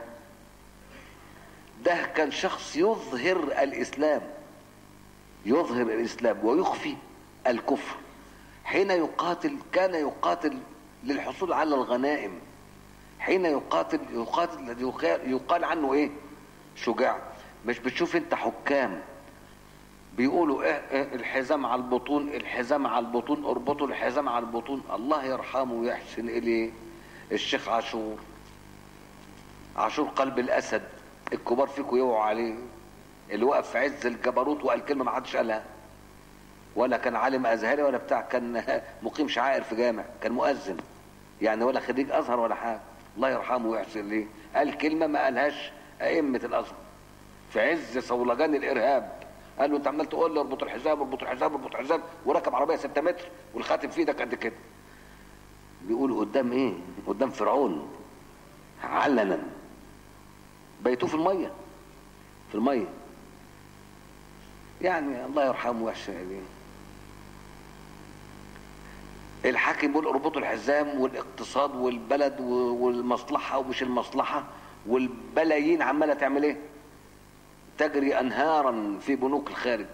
ده كان شخص يظهر الاسلام يظهر الاسلام ويخفي الكفر حين يقاتل كان يقاتل للحصول على الغنائم حين يقاتل يقاتل يقال عنه ايه شجاع مش بتشوف انت حكام بيقولوا إيه, ايه الحزام على البطون الحزام على البطون اربطوا الحزام على البطون الله يرحمه ويحسن اليه الشيخ عاشور عاشور قلب الاسد الكبار فيكم يوعوا عليه اللي وقف في عز الجبروت وقال كلمه ما حدش قالها ولا كان عالم ازهري ولا بتاع كان مقيم شعائر في جامع كان مؤذن يعني ولا خريج ازهر ولا حاجه الله يرحمه ويحسن اليه قال كلمه ما قالهاش ائمه الازهر في عز صولجان الارهاب قال له انت عمال تقول لي اربط الحزام اربط الحزام اربط الحزام وركب عربيه 6 متر والخاتم في ايدك قد كده بيقول قدام ايه قدام فرعون علنا بيتوه في الميه في الميه يعني الله يرحمه ويحسن اليه الحاكم بيقول اربطوا الحزام والاقتصاد والبلد والمصلحه ومش المصلحه والبلايين عماله تعمل ايه تجري انهارا في بنوك الخارج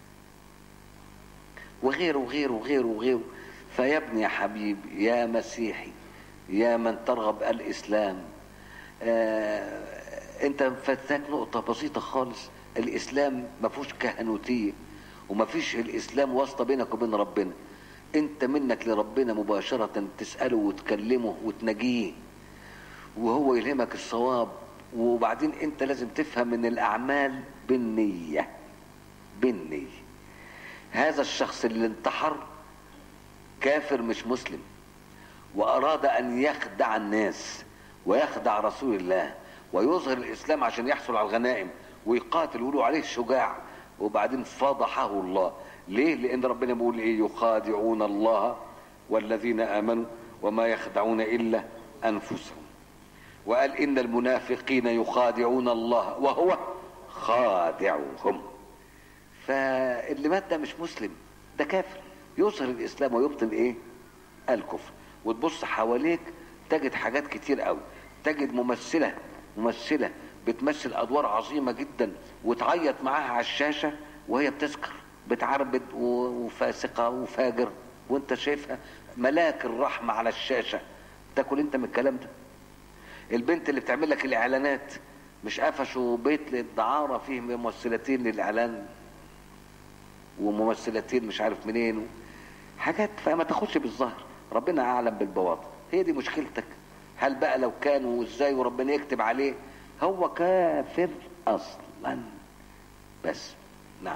وغيره وغيره وغيره وغيره فيا ابني يا حبيبي يا مسيحي يا من ترغب الاسلام آه انت فاتك نقطه بسيطه خالص الاسلام ما فيهوش كهنوتيه وما فيش الاسلام واسطه بينك وبين ربنا انت منك لربنا مباشره تساله وتكلمه وتناجيه وهو يلهمك الصواب وبعدين انت لازم تفهم ان الاعمال بالنيه بالنيه هذا الشخص اللي انتحر كافر مش مسلم واراد ان يخدع الناس ويخدع رسول الله ويظهر الاسلام عشان يحصل على الغنائم ويقاتل ويقولوا عليه شجاع وبعدين فضحه الله ليه لان ربنا بيقول ايه يخادعون الله والذين امنوا وما يخدعون الا انفسهم وقال ان المنافقين يخادعون الله وهو خادعهم فاللي مات ده مش مسلم ده كافر يظهر الاسلام ويبطل ايه الكفر وتبص حواليك تجد حاجات كتير قوي تجد ممثله ممثله بتمثل ادوار عظيمه جدا وتعيط معاها على الشاشه وهي بتسكر بتعربد وفاسقه وفاجر وانت شايفها ملاك الرحمه على الشاشه تاكل انت من الكلام ده البنت اللي بتعمل لك الاعلانات مش قفشوا بيت للدعاره فيه ممثلتين للاعلان وممثلتين مش عارف منين حاجات فما تاخدش بالظهر ربنا اعلم بالبواطن هي دي مشكلتك هل بقى لو كانوا وازاي وربنا يكتب عليه هو كافر اصلا بس نعم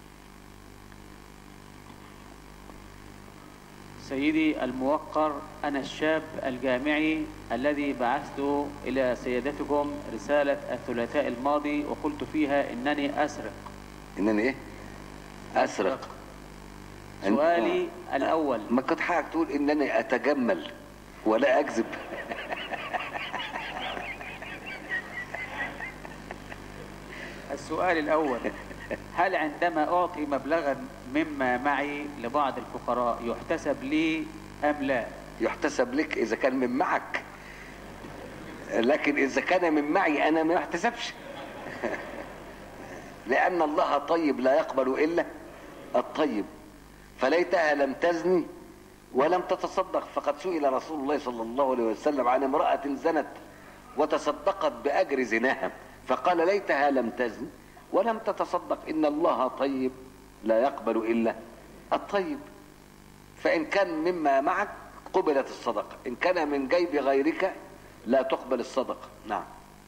سيدي الموقر أنا الشاب الجامعي الذي بعثت إلى سيادتكم رسالة الثلاثاء الماضي وقلت فيها إنني أسرق انني ايه اسرق سؤالي الأول ما كنت حقك تقول انني اتجمل ولا اكذب السؤال الأول هل عندما أعطي مبلغا مما معي لبعض الفقراء يحتسب لي أم لا يحتسب لك اذا كان من معك لكن اذا كان من معي انا ما يحتسبش لان الله طيب لا يقبل الا الطيب فليتها لم تزني ولم تتصدق فقد سئل رسول الله صلى الله عليه وسلم عن امرأة زنت وتصدقت بأجر زناها فقال ليتها لم تزن ولم تتصدق إن الله طيب لا يقبل إلا الطيب فإن كان مما معك قبلت الصدقة إن كان من جيب غيرك لا تقبل الصدقة نعم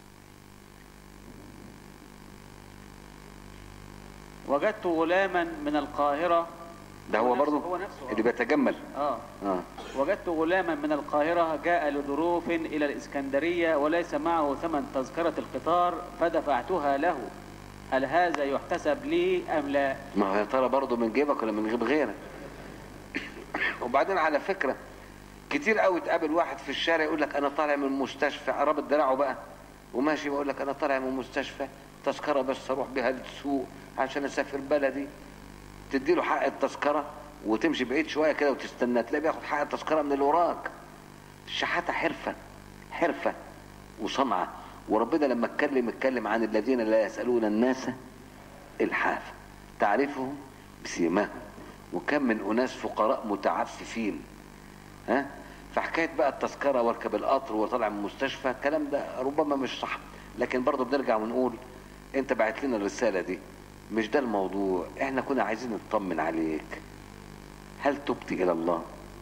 وجدت غلاما من القاهرة ده هو نفسه- برضه هو نفسه اللي بيتجمل آه اه وجدت غلاما من القاهرة جاء لظروف إلى الإسكندرية وليس معه ثمن تذكرة القطار فدفعتها له هل هذا يحتسب لي أم لا ما هو يا ترى برضه من جيبك ولا من جيب غيرك وبعدين على فكره كتير قوي تقابل واحد في الشارع يقول لك انا طالع من مستشفى رابط دراعه بقى وماشي بيقول لك انا طالع من مستشفى تذكره بس اروح بيها للسوق عشان اسافر بلدي تديله حق التذكره وتمشي بعيد شويه كده وتستنى تلاقيه بياخد حق التذكره من اللي وراك الشحاته حرفه حرفه وصنعه وربنا لما اتكلم اتكلم عن الذين لا يسالون الناس الحافه تعرفهم بسيماهم وكم من اناس فقراء متعففين ها فحكايه بقى التذكره واركب القطر وطالع من المستشفى الكلام ده ربما مش صح لكن برضه بنرجع ونقول انت بعت لنا الرساله دي مش ده الموضوع احنا كنا عايزين نطمن عليك هل تبت الى الله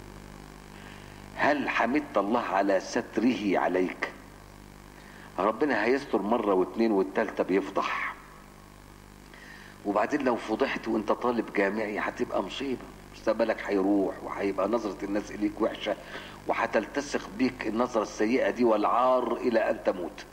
هل حمدت الله على ستره عليك ربنا هيستر مرة واثنين والتالتة بيفضح وبعدين لو فضحت وانت طالب جامعي هتبقى مصيبة مستقبلك هيروح وهيبقى نظرة الناس اليك وحشة وهتلتصق بيك النظرة السيئة دي والعار إلى أن تموت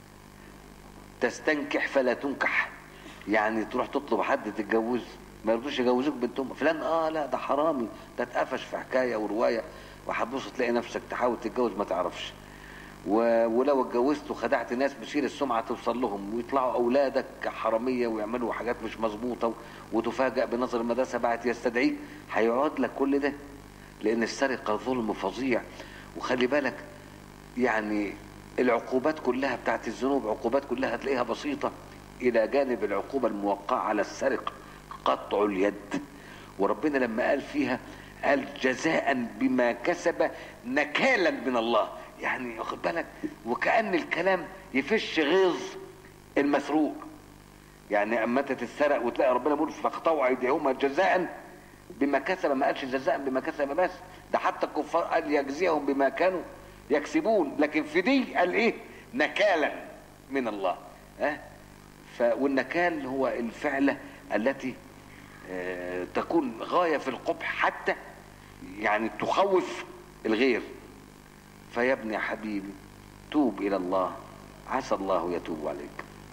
تستنكح فلا تنكح يعني تروح تطلب حد تتجوز ما يرضوش يجوزوك بنتهم فلان اه لا ده حرامي ده اتقفش في حكايه وروايه وهتبص تلاقي نفسك تحاول تتجوز ما تعرفش و- ولو اتجوزت وخدعت ناس بشير السمعة توصل لهم ويطلعوا أولادك حرامية ويعملوا حاجات مش مظبوطة و- وتفاجأ بنظر المدرسة بعد يستدعيك هيقعد لك كل ده لأن السرقة ظلم فظيع وخلي بالك يعني العقوبات كلها بتاعت الذنوب عقوبات كلها هتلاقيها بسيطة إلى جانب العقوبة الموقعة على السرقة قطع اليد وربنا لما قال فيها قال جزاء بما كسب نكالا من الله يعني واخد بالك وكأن الكلام يفش غيظ المسروق يعني اما انت تتسرق وتلاقي ربنا بيقول فاقطعوا ايديهما جزاء بما كسب ما قالش جزاء بما كسب بس ده حتى الكفار قال يجزيهم بما كانوا يكسبون لكن في دي قال ايه نكالا من الله ها ف والنكال هو الفعله التي آه، تكون غايه في القبح حتى يعني تخوف الغير فيا ابني يا حبيبي توب الى الله عسى الله يتوب عليك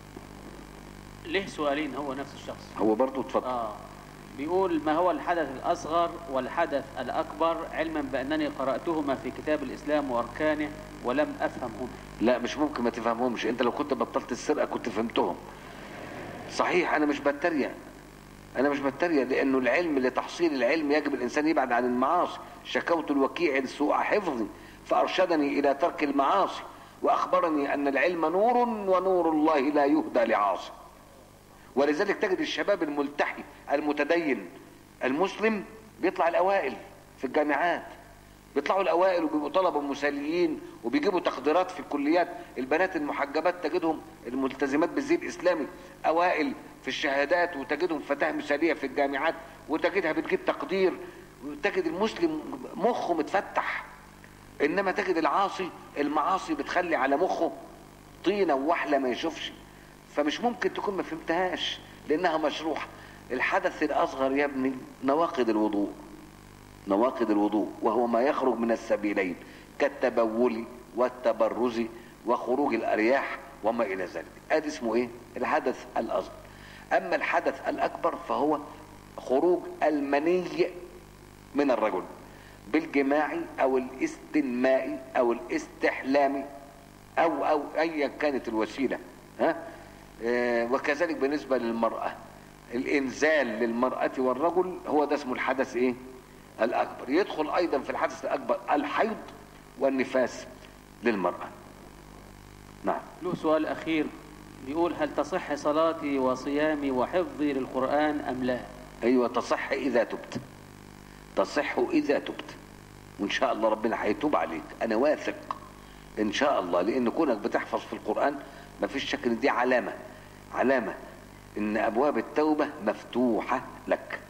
له سؤالين هو نفس الشخص هو برضه اتفضل آه بيقول ما هو الحدث الأصغر والحدث الأكبر علما بأنني قرأتهما في كتاب الإسلام وأركانه ولم أفهمهما لا مش ممكن ما تفهمهمش انت لو كنت بطلت السرقه كنت فهمتهم صحيح انا مش بتريق انا مش بتريق لانه العلم لتحصيل العلم يجب الانسان يبعد عن المعاصي شكوت الوكيع سوء حفظي فارشدني الى ترك المعاصي واخبرني ان العلم نور ونور الله لا يهدى لعاصي ولذلك تجد الشباب الملتحي المتدين المسلم بيطلع الاوائل في الجامعات بيطلعوا الاوائل وبيبقوا طلبه مثاليين وبيجيبوا تقديرات في الكليات البنات المحجبات تجدهم الملتزمات بالزي الاسلامي اوائل في الشهادات وتجدهم فتاه مثاليه في الجامعات وتجدها بتجيب تقدير وتجد المسلم مخه متفتح انما تجد العاصي المعاصي بتخلي على مخه طينه ووحله ما يشوفش فمش ممكن تكون ما فهمتهاش لانها مشروحه الحدث الاصغر يا ابني نواقض الوضوء نواقض الوضوء وهو ما يخرج من السبيلين كالتبول والتبرز وخروج الارياح وما الى ذلك ادي اسمه ايه الحدث الاصغر اما الحدث الاكبر فهو خروج المني من الرجل بالجماع او الاستنماء او الاستحلام او او ايا كانت الوسيله ها آه، وكذلك بالنسبه للمراه الانزال للمراه والرجل هو ده اسمه الحدث ايه الاكبر يدخل ايضا في الحدث الاكبر الحيض والنفاس للمراه نعم له سؤال أخير بيقول هل تصح صلاتي وصيامي وحفظي للقرآن أم لا ايوه تصح اذا تبت تصح اذا تبت وان شاء الله ربنا هيتوب عليك انا واثق ان شاء الله لان كونك بتحفظ في القران ما فيش شك ان دي علامه علامه ان ابواب التوبه مفتوحه لك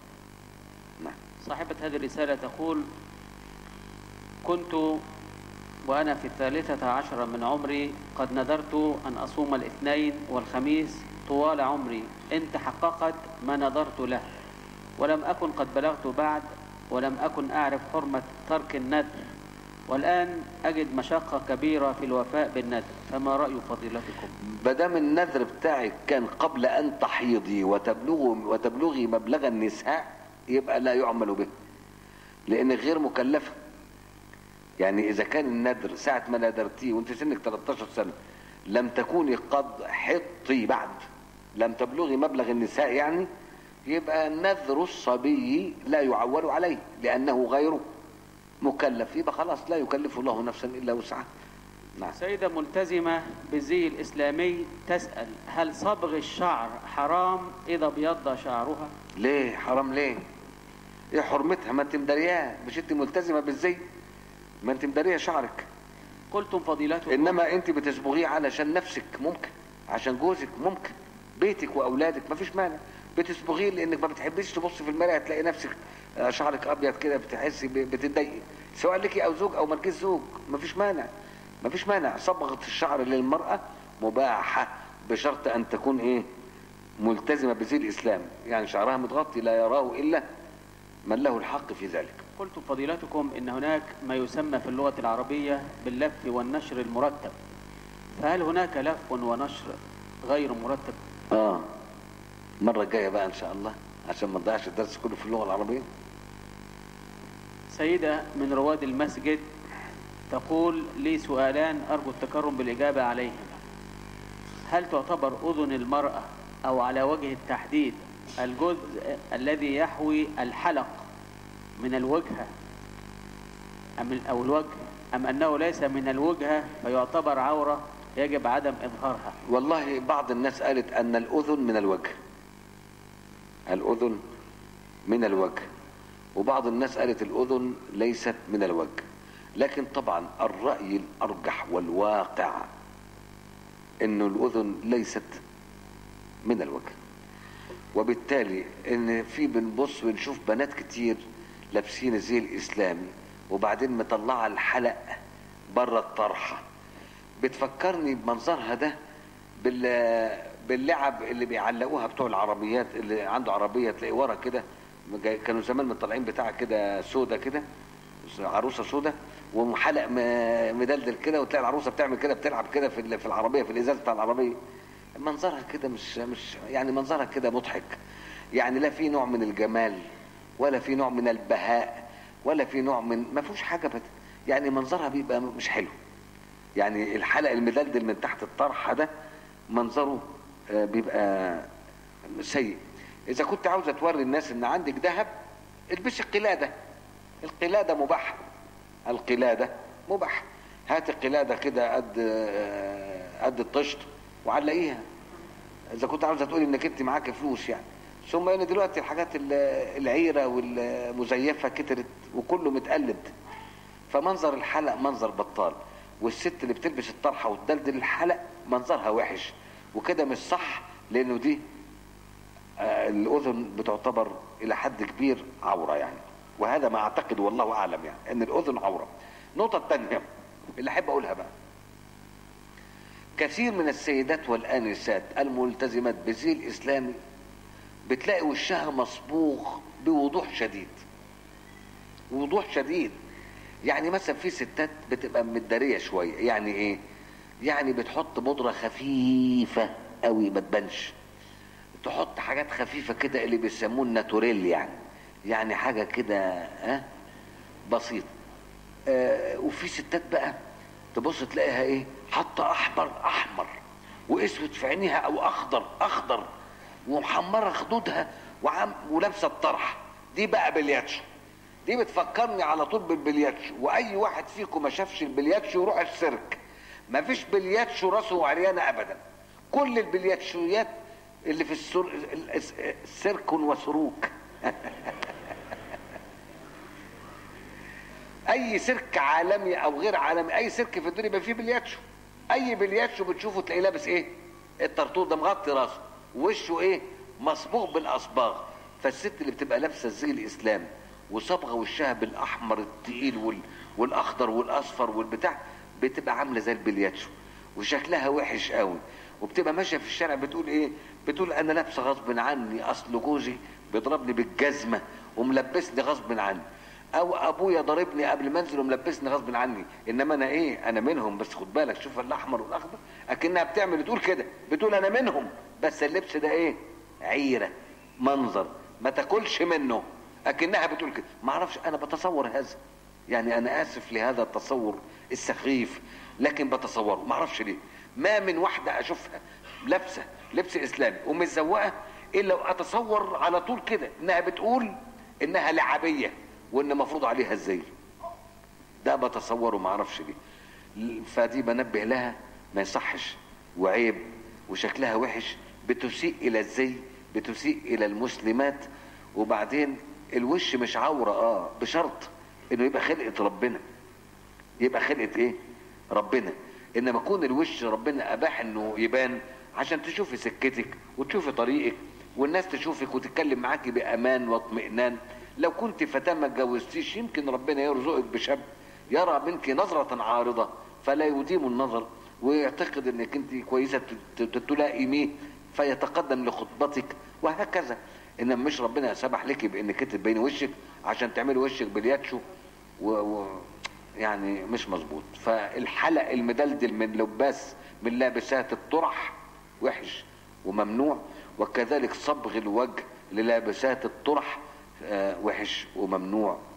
نعم صاحبة هذه الرسالة تقول كنت وأنا في الثالثة عشرة من عمري قد نذرت أن أصوم الاثنين والخميس طوال عمري إن تحققت ما نذرت له ولم أكن قد بلغت بعد ولم أكن أعرف حرمة ترك النذر والآن أجد مشقة كبيرة في الوفاء بالنذر فما رأي فضيلتكم دام النذر بتاعك كان قبل ان تحيضي وتبلغي وتبلغي مبلغ النساء يبقى لا يعمل به لان غير مكلفه يعني اذا كان النذر ساعه ما نذرتيه وانت سنك 13 سنه لم تكوني قد حطي بعد لم تبلغي مبلغ النساء يعني يبقى نذر الصبي لا يعول عليه لانه غير مكلف يبقى خلاص لا يكلف الله نفسا الا وسعها نعم سيدة ملتزمة بالزي الإسلامي تسأل هل صبغ الشعر حرام إذا ابيض شعرها ليه حرام ليه ايه حرمتها ما انت مدارياه مش انت ملتزمه بالزي ما انت مداريه شعرك قلتم فضيلتكم انما انت بتصبغيه علشان نفسك ممكن عشان جوزك ممكن بيتك واولادك مفيش مانع بتصبغيه لانك ما بتحبيش تبص في المرايه تلاقي نفسك آه، شعرك ابيض كده بتحسي ب- بتتضايقي سواء لك او زوج او مالكيش زوج مفيش مانع مفيش مانع صبغه الشعر للمراه مباحه بشرط ان تكون ايه ملتزمه بزي الاسلام يعني شعرها متغطي لا يراه الا من له الحق في ذلك قلتم فضيلتكم إن هناك ما يسمى في اللغة العربية باللف والنشر المرتب فهل هناك لف ونشر غير مرتب اه المره الجايه بقى ان شاء الله عشان ما نضيعش الدرس كله في اللغه العربيه سيدة من رواد المسجد تقول لي سؤالان أرجو التكرم بالإجابة عليهما هل تعتبر أذن المرأة أو على وجه التحديد الجزء الذي يحوي الحلق من الوجهة أم أو الوجه أم أنه ليس من الوجهة فيعتبر عورة يجب عدم إظهارها والله بعض الناس قالت أن الأذن من الوجه الأذن من الوجه وبعض الناس قالت الأذن ليست من الوجه لكن طبعا الرأي الأرجح والواقع أن الأذن ليست من الوجه وبالتالي ان في بنبص ونشوف بنات كتير لابسين الزي الاسلامي وبعدين مطلعه الحلق بره الطرحه بتفكرني بمنظرها ده بال باللعب اللي بيعلقوها بتوع العربيات اللي عنده عربيه تلاقي ورا كده جاي- كانوا زمان مطلعين بتاع كده سودا كده عروسه سودا وحلق م- مدلدل كده وتلاقي العروسه بتعمل كده بتلعب كده في ال- في العربيه في الازاز بتاع العربيه منظرها كده مش مش يعني منظرها كده مضحك يعني لا في نوع من الجمال ولا في نوع من البهاء ولا في نوع من ما فيهوش حاجه بت يعني منظرها بيبقى مش حلو يعني الحلق المدلدل من تحت الطرحه ده منظره آه، بيبقى سيء اذا كنت عاوزه توري الناس ان عندك ذهب البسي قلاده القلاده مباحه القلاده مباحه هات القلاده كده قد آه، قد الطشت وعلقيها اذا كنت عاوزه تقولي انك انت معاك فلوس يعني ثم ان دلوقتي الحاجات ال- العيره والمزيفه كترت وكله متقلد فمنظر الحلق منظر بطال والست اللي بتلبس الطرحه وتدلدل الحلق منظرها وحش وكده مش صح لانه دي آه، الاذن بتعتبر الى حد كبير عوره يعني وهذا ما اعتقد والله اعلم يعني ان الاذن عوره النقطه الثانيه اللي احب اقولها بقى كثير من السيدات والآنسات الملتزمات بزي الإسلامي بتلاقي وشها مصبوغ بوضوح شديد وضوح شديد يعني مثلا في ستات بتبقى متداريه شويه يعني ايه يعني بتحط بودره خفيفه قوي ما تبانش تحط حاجات خفيفه كده اللي بيسموه الناتوريل يعني يعني حاجه كده ها بسيطه آه وفي ستات بقى تبص تلاقيها ايه حاطه احمر احمر واسود في عينيها او اخضر اخضر ومحمره خدودها وعم ولابسه الطرح دي بقى بلياتشو دي بتفكرني على طول بالبلياتشو واي واحد فيكم ما شافش البلياتشو يروح السيرك ما فيش بلياتشو راسه عريانه ابدا كل البلياتشويات اللي في السر... سيرك وسروك اي سيرك عالمي او غير عالمي اي سيرك في الدنيا يبقى فيه بلياتشو اي بلياتشو بتشوفه تلاقيه لابس ايه الطرطور ده مغطي راسه وشه ايه مصبوغ بالاصباغ فالست اللي بتبقى لابسه الزي الاسلامي وصبغه وشها بالاحمر التقيل وال... والاخضر والاصفر والبتاع بتبقى عامله زي البلياتشو وشكلها وحش قوي وبتبقى ماشيه في الشارع بتقول ايه بتقول انا لابسه غصب عني اصل جوزي بيضربني بالجزمه وملبسني غصب عني او ابويا ضاربني قبل ما انزل وملبسني غصب عني انما انا ايه انا منهم بس خد بالك شوف الاحمر والاخضر اكنها بتعمل تقول كده بتقول انا منهم بس اللبس ده ايه عيره منظر ما تاكلش منه اكنها بتقول كده ما اعرفش انا بتصور هذا يعني انا اسف لهذا التصور السخيف لكن بتصوره ما اعرفش ليه ما من واحده اشوفها لابسه لبس اسلامي ومتزوقه الا واتصور على طول كده انها بتقول انها لعبيه وان مفروض عليها الزي ده بتصوره ما اعرفش ليه فدي بنبه لها ما يصحش وعيب وشكلها وحش بتسيء الى الزي بتسيء الى المسلمات وبعدين الوش مش عوره اه بشرط انه يبقى خلقه ربنا يبقى خلقه ايه ربنا انما يكون الوش ربنا اباح انه يبان عشان تشوفي سكتك وتشوفي طريقك والناس تشوفك وتتكلم معاكي بامان واطمئنان لو كنت فتاة ما اتجوزتيش يمكن ربنا يرزقك بشاب يرى منك نظرة عارضة فلا يديم النظر ويعتقد انك انت كويسة تلائميه فيتقدم لخطبتك وهكذا انما مش ربنا سمح لك بانك انت تبيني وشك عشان تعملي وشك بالياتشو و... و... يعني مش مظبوط فالحلق المدلدل من لباس من لابسات الطرح وحش وممنوع وكذلك صبغ الوجه للابسات الطرح آه وحش وممنوع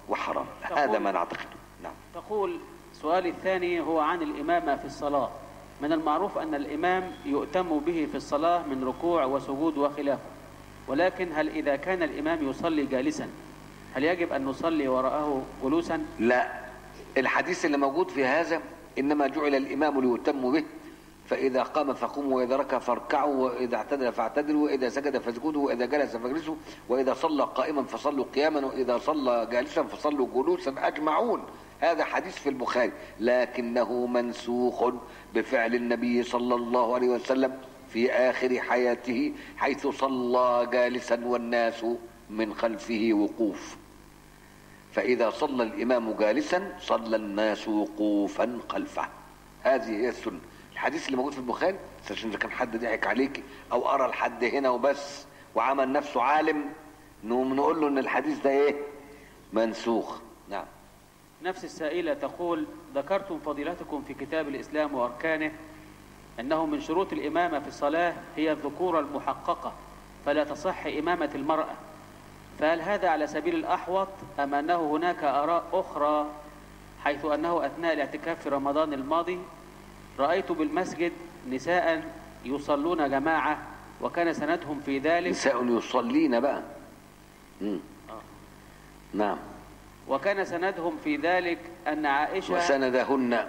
وحرام تقول- هذا ما نعتقده نعم تقول سؤالي الثاني هو عن الإمامة في الصلاة من المعروف أن الإمام يؤتم به في الصلاة من ركوع وسجود وخلافه ولكن هل إذا كان الإمام يصلي جالسا هل يجب أن نصلي وراءه جلوسا لا الحديث اللي موجود في هذا إنما جعل الإمام ليتم به فإذا قام فقوموا وإذا ركع فاركعوا وإذا اعتدل فاعتدلوا وإذا سجد فاسجدوا وإذا جلس فاجلسوا وإذا صلى قائما فصلوا قياما وإذا صلى جالسا فصلوا جلوسا أجمعون هذا حديث في البخاري لكنه منسوخ بفعل النبي صلى الله عليه وسلم في آخر حياته حيث صلى جالسا والناس من خلفه وقوف فإذا صلى الإمام جالسا صلى الناس وقوفا خلفه هذه هي السنة الحديث اللي موجود في البخاري بس عشان إذا كان حد ضحك عليك أو قرا لحد هنا وبس وعمل نفسه عالم نقوم نقول له إن الحديث ده إيه منسوخ نعم نفس السائلة تقول ذكرتم فضيلتكم في كتاب الإسلام وأركانه أنه من شروط الإمامة في الصلاة هي الذكورة المحققة فلا تصح إمامة المرأة فهل هذا على سبيل الأحوط أم أنه هناك آراء أخرى حيث أنه أثناء الاعتكاف في رمضان الماضي رأيت بالمسجد نساء يصلون جماعة وكان سندهم في ذلك نساء يصلين بقى مم. نعم وكان سندهم في ذلك أن عائشة وسندهن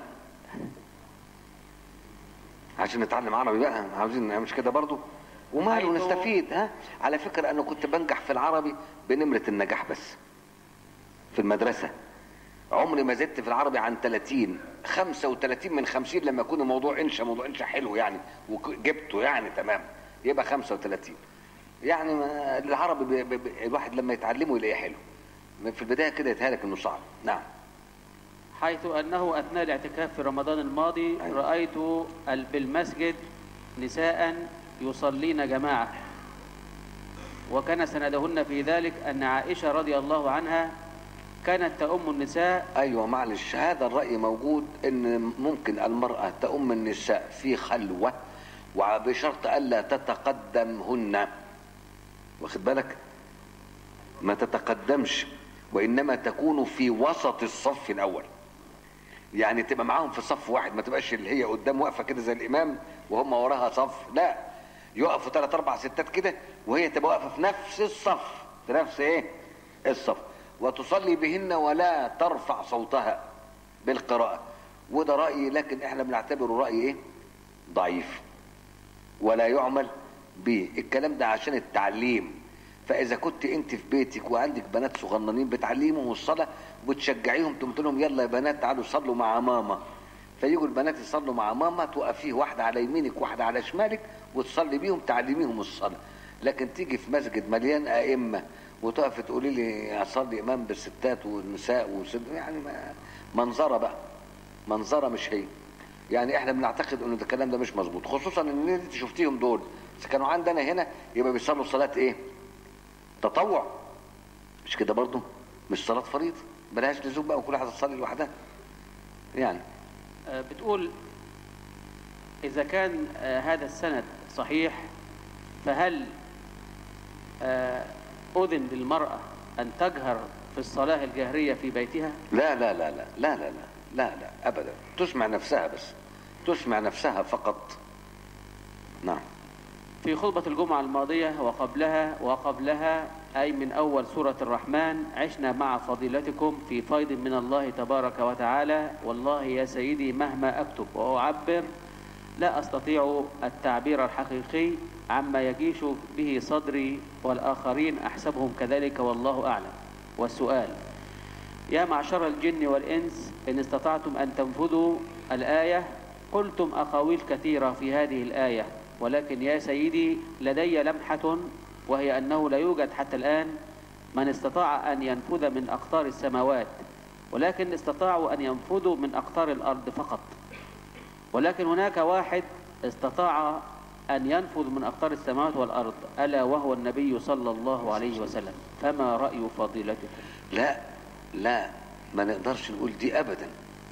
عشان نتعلم عربي بقى عاوزين مش كده برضو وماله حيث- نستفيد ها على فكرة انا كنت بنجح في العربي بنمرة النجاح بس في المدرسة عمري ما زدت في العربي عن 30 35 من 50 لما يكون الموضوع انشا موضوع انشا حلو يعني وجبته يعني تمام يبقى 35 يعني ما العربي ب... ب... ب... الواحد لما يتعلمه يلاقيه حلو في البداية كده يتهالك انه صعب نعم حيث أنه أثناء الاعتكاف في رمضان الماضي أيوة. رأيت ال- بالمسجد نساء يصلين جماعة وكان سندهن في ذلك أن عائشة رضي الله عنها كانت تؤم النساء ايوه معلش هذا الراي موجود ان ممكن المراه تؤم النساء في خلوه وبشرط الا تتقدمهن واخد بالك ما تتقدمش وانما تكون في وسط الصف الاول يعني تبقى معاهم في صف واحد ما تبقاش اللي هي قدام واقفه كده زي الامام وهم وراها صف لا يقفوا ثلاث اربع ستات كده وهي تبقى واقفه في نفس الصف في نفس ايه الصف وتصلي بهن ولا ترفع صوتها بالقراءه وده رايي لكن احنا بنعتبره راي ايه ضعيف ولا يعمل به الكلام ده عشان التعليم فاذا كنت انت في بيتك وعندك بنات صغننين بتعلمهم الصلاه وتشجعيهم تقول لهم يلا يا بنات تعالوا صلوا مع ماما فيجوا البنات يصلوا مع ماما توقفيه واحده على يمينك واحده على شمالك وتصلي بيهم تعلميهم الصلاه لكن تيجي في مسجد مليان ائمه وتقف تقولي لي اصلي امام بالستات والنساء وسد يعني ما منظره بقى منظره مش هي يعني احنا بنعتقد ان الكلام ده مش مظبوط خصوصا ان انت شفتيهم دول اذا كانوا عندنا هنا يبقى بيصلوا صلاه ايه تطوع مش كده برضو مش صلاه فريضه بلاش لزوم بقى وكل واحده تصلي لوحدها يعني آه، بتقول إذا كان آه، هذا السند صحيح فهل آه، أذن للمرأة أن تجهر في الصلاة الجهرية في بيتها لا لا لا لا لا لا لا لا لا ابدا تسمع نفسها بس تسمع نفسها فقط نعم في خطبة الجمعة الماضية وقبلها وقبلها أي من أول سورة الرحمن عشنا مع فضيلتكم في فيض من الله تبارك وتعالى والله يا سيدي مهما أكتب وأعبر لا أستطيع التعبير الحقيقي عما يجيش به صدري والآخرين أحسبهم كذلك والله أعلم والسؤال يا معشر الجن والإنس إن استطعتم أن تنفذوا الآية قلتم أقاويل كثيرة في هذه الآية ولكن يا سيدي لدي لمحة وهي أنه لا يوجد حتى الآن من استطاع أن ينفذ من أقطار السماوات ولكن استطاعوا أن ينفذوا من أقطار الأرض فقط ولكن هناك واحد استطاع أن ينفذ من أقطار السماوات والأرض ألا وهو النبي صلى الله عليه وسلم فما رأي فضيلتكم لا لا ما نقدرش نقول دي ابدا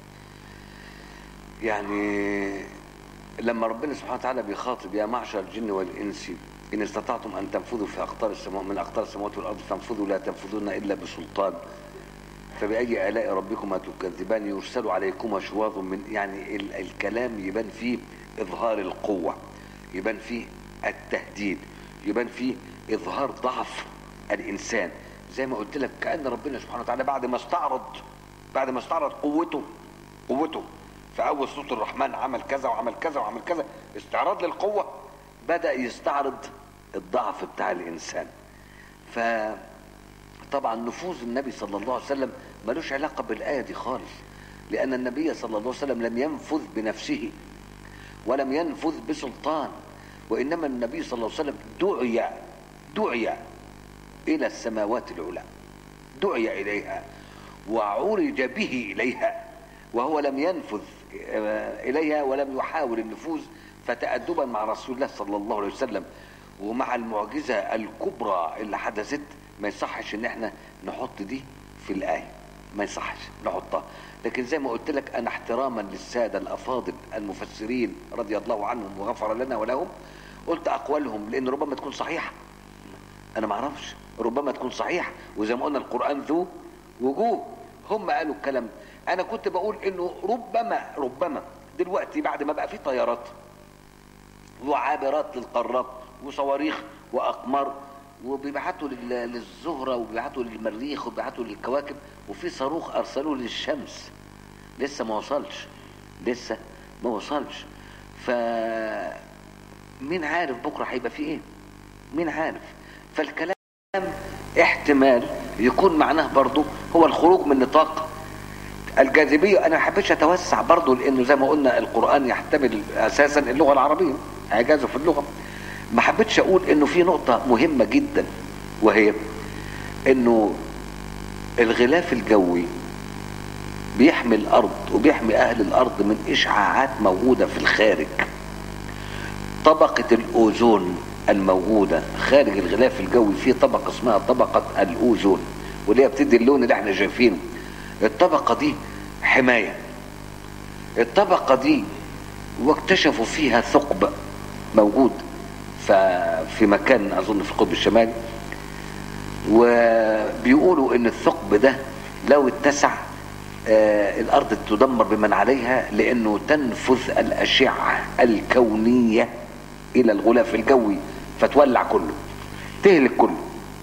يعني لما ربنا سبحانه وتعالى بيخاطب يا معشر الجن والانس ان استطعتم ان تنفذوا في اقطار السماوات من اقطار السماوات والارض فانفذوا لا تنفذون الا بسلطان فبأي آلاء ربكما تكذبان يرسل عليكما شواظ من يعني ال الكلام يبان فيه إظهار القوة يبان فيه التهديد يبان فيه إظهار ضعف الإنسان زي ما قلت لك كأن ربنا سبحانه وتعالى بعد ما استعرض بعد ما استعرض قوته قوته في أول سورة الرحمن عمل كذا وعمل كذا وعمل كذا استعراض للقوة بدأ يستعرض الضعف بتاع الإنسان ف طبعا نفوذ النبي صلى الله عليه وسلم ملوش علاقة بالآية دي خالص لأن النبي صلى الله عليه وسلم لم ينفذ بنفسه ولم ينفذ بسلطان وإنما النبي صلى الله عليه وسلم دعي دعي إلى السماوات العلى دعي إليها وعرج به إليها وهو لم ينفذ إليها ولم يحاول النفوذ فتأدبا مع رسول الله صلى الله عليه وسلم ومع المعجزة الكبرى اللي حدثت ما يصحش ان احنا نحط دي في الآية ما يصحش نحطها لكن زي ما قلت لك انا احتراما للسادة الافاضل المفسرين رضي الله عنهم وغفر لنا ولهم قلت اقوالهم لان ربما تكون صحيحة انا ما اعرفش ربما تكون صحيحة وزي ما قلنا القرآن ذو وجوه هم قالوا الكلام انا كنت بقول انه ربما ربما دلوقتي بعد ما بقى في طيارات وعابرات للقارات وصواريخ واقمار وبيبعتوا للزهرة وبيبعتوا للمريخ وبيبعتوا للكواكب وفي صاروخ ارسلوه للشمس لسه ما وصلش لسه ما وصلش ف مين عارف بكره هيبقى فيه ايه مين عارف فالكلام احتمال يكون معناه برضو هو الخروج من نطاق الجاذبية انا ما حبيتش اتوسع برضو لانه زي ما قلنا القرآن يحتمل اساسا اللغة العربية اعجازه في اللغة ما حبيتش اقول انه في نقطة مهمة جدا وهي انه الغلاف الجوي بيحمي الارض وبيحمي اهل الارض من اشعاعات موجودة في الخارج طبقة الاوزون الموجودة خارج الغلاف الجوي في طبقة اسمها طبقة الاوزون واللي هي بتدي اللون اللي احنا شايفينه الطبقة دي حماية الطبقة دي واكتشفوا فيها ثقب موجود في مكان اظن في القطب الشمالي وبيقولوا ان الثقب ده لو اتسع آه الارض تدمر بمن عليها لانه تنفذ الاشعه الكونيه الى الغلاف الجوي فتولع كله تهلك كله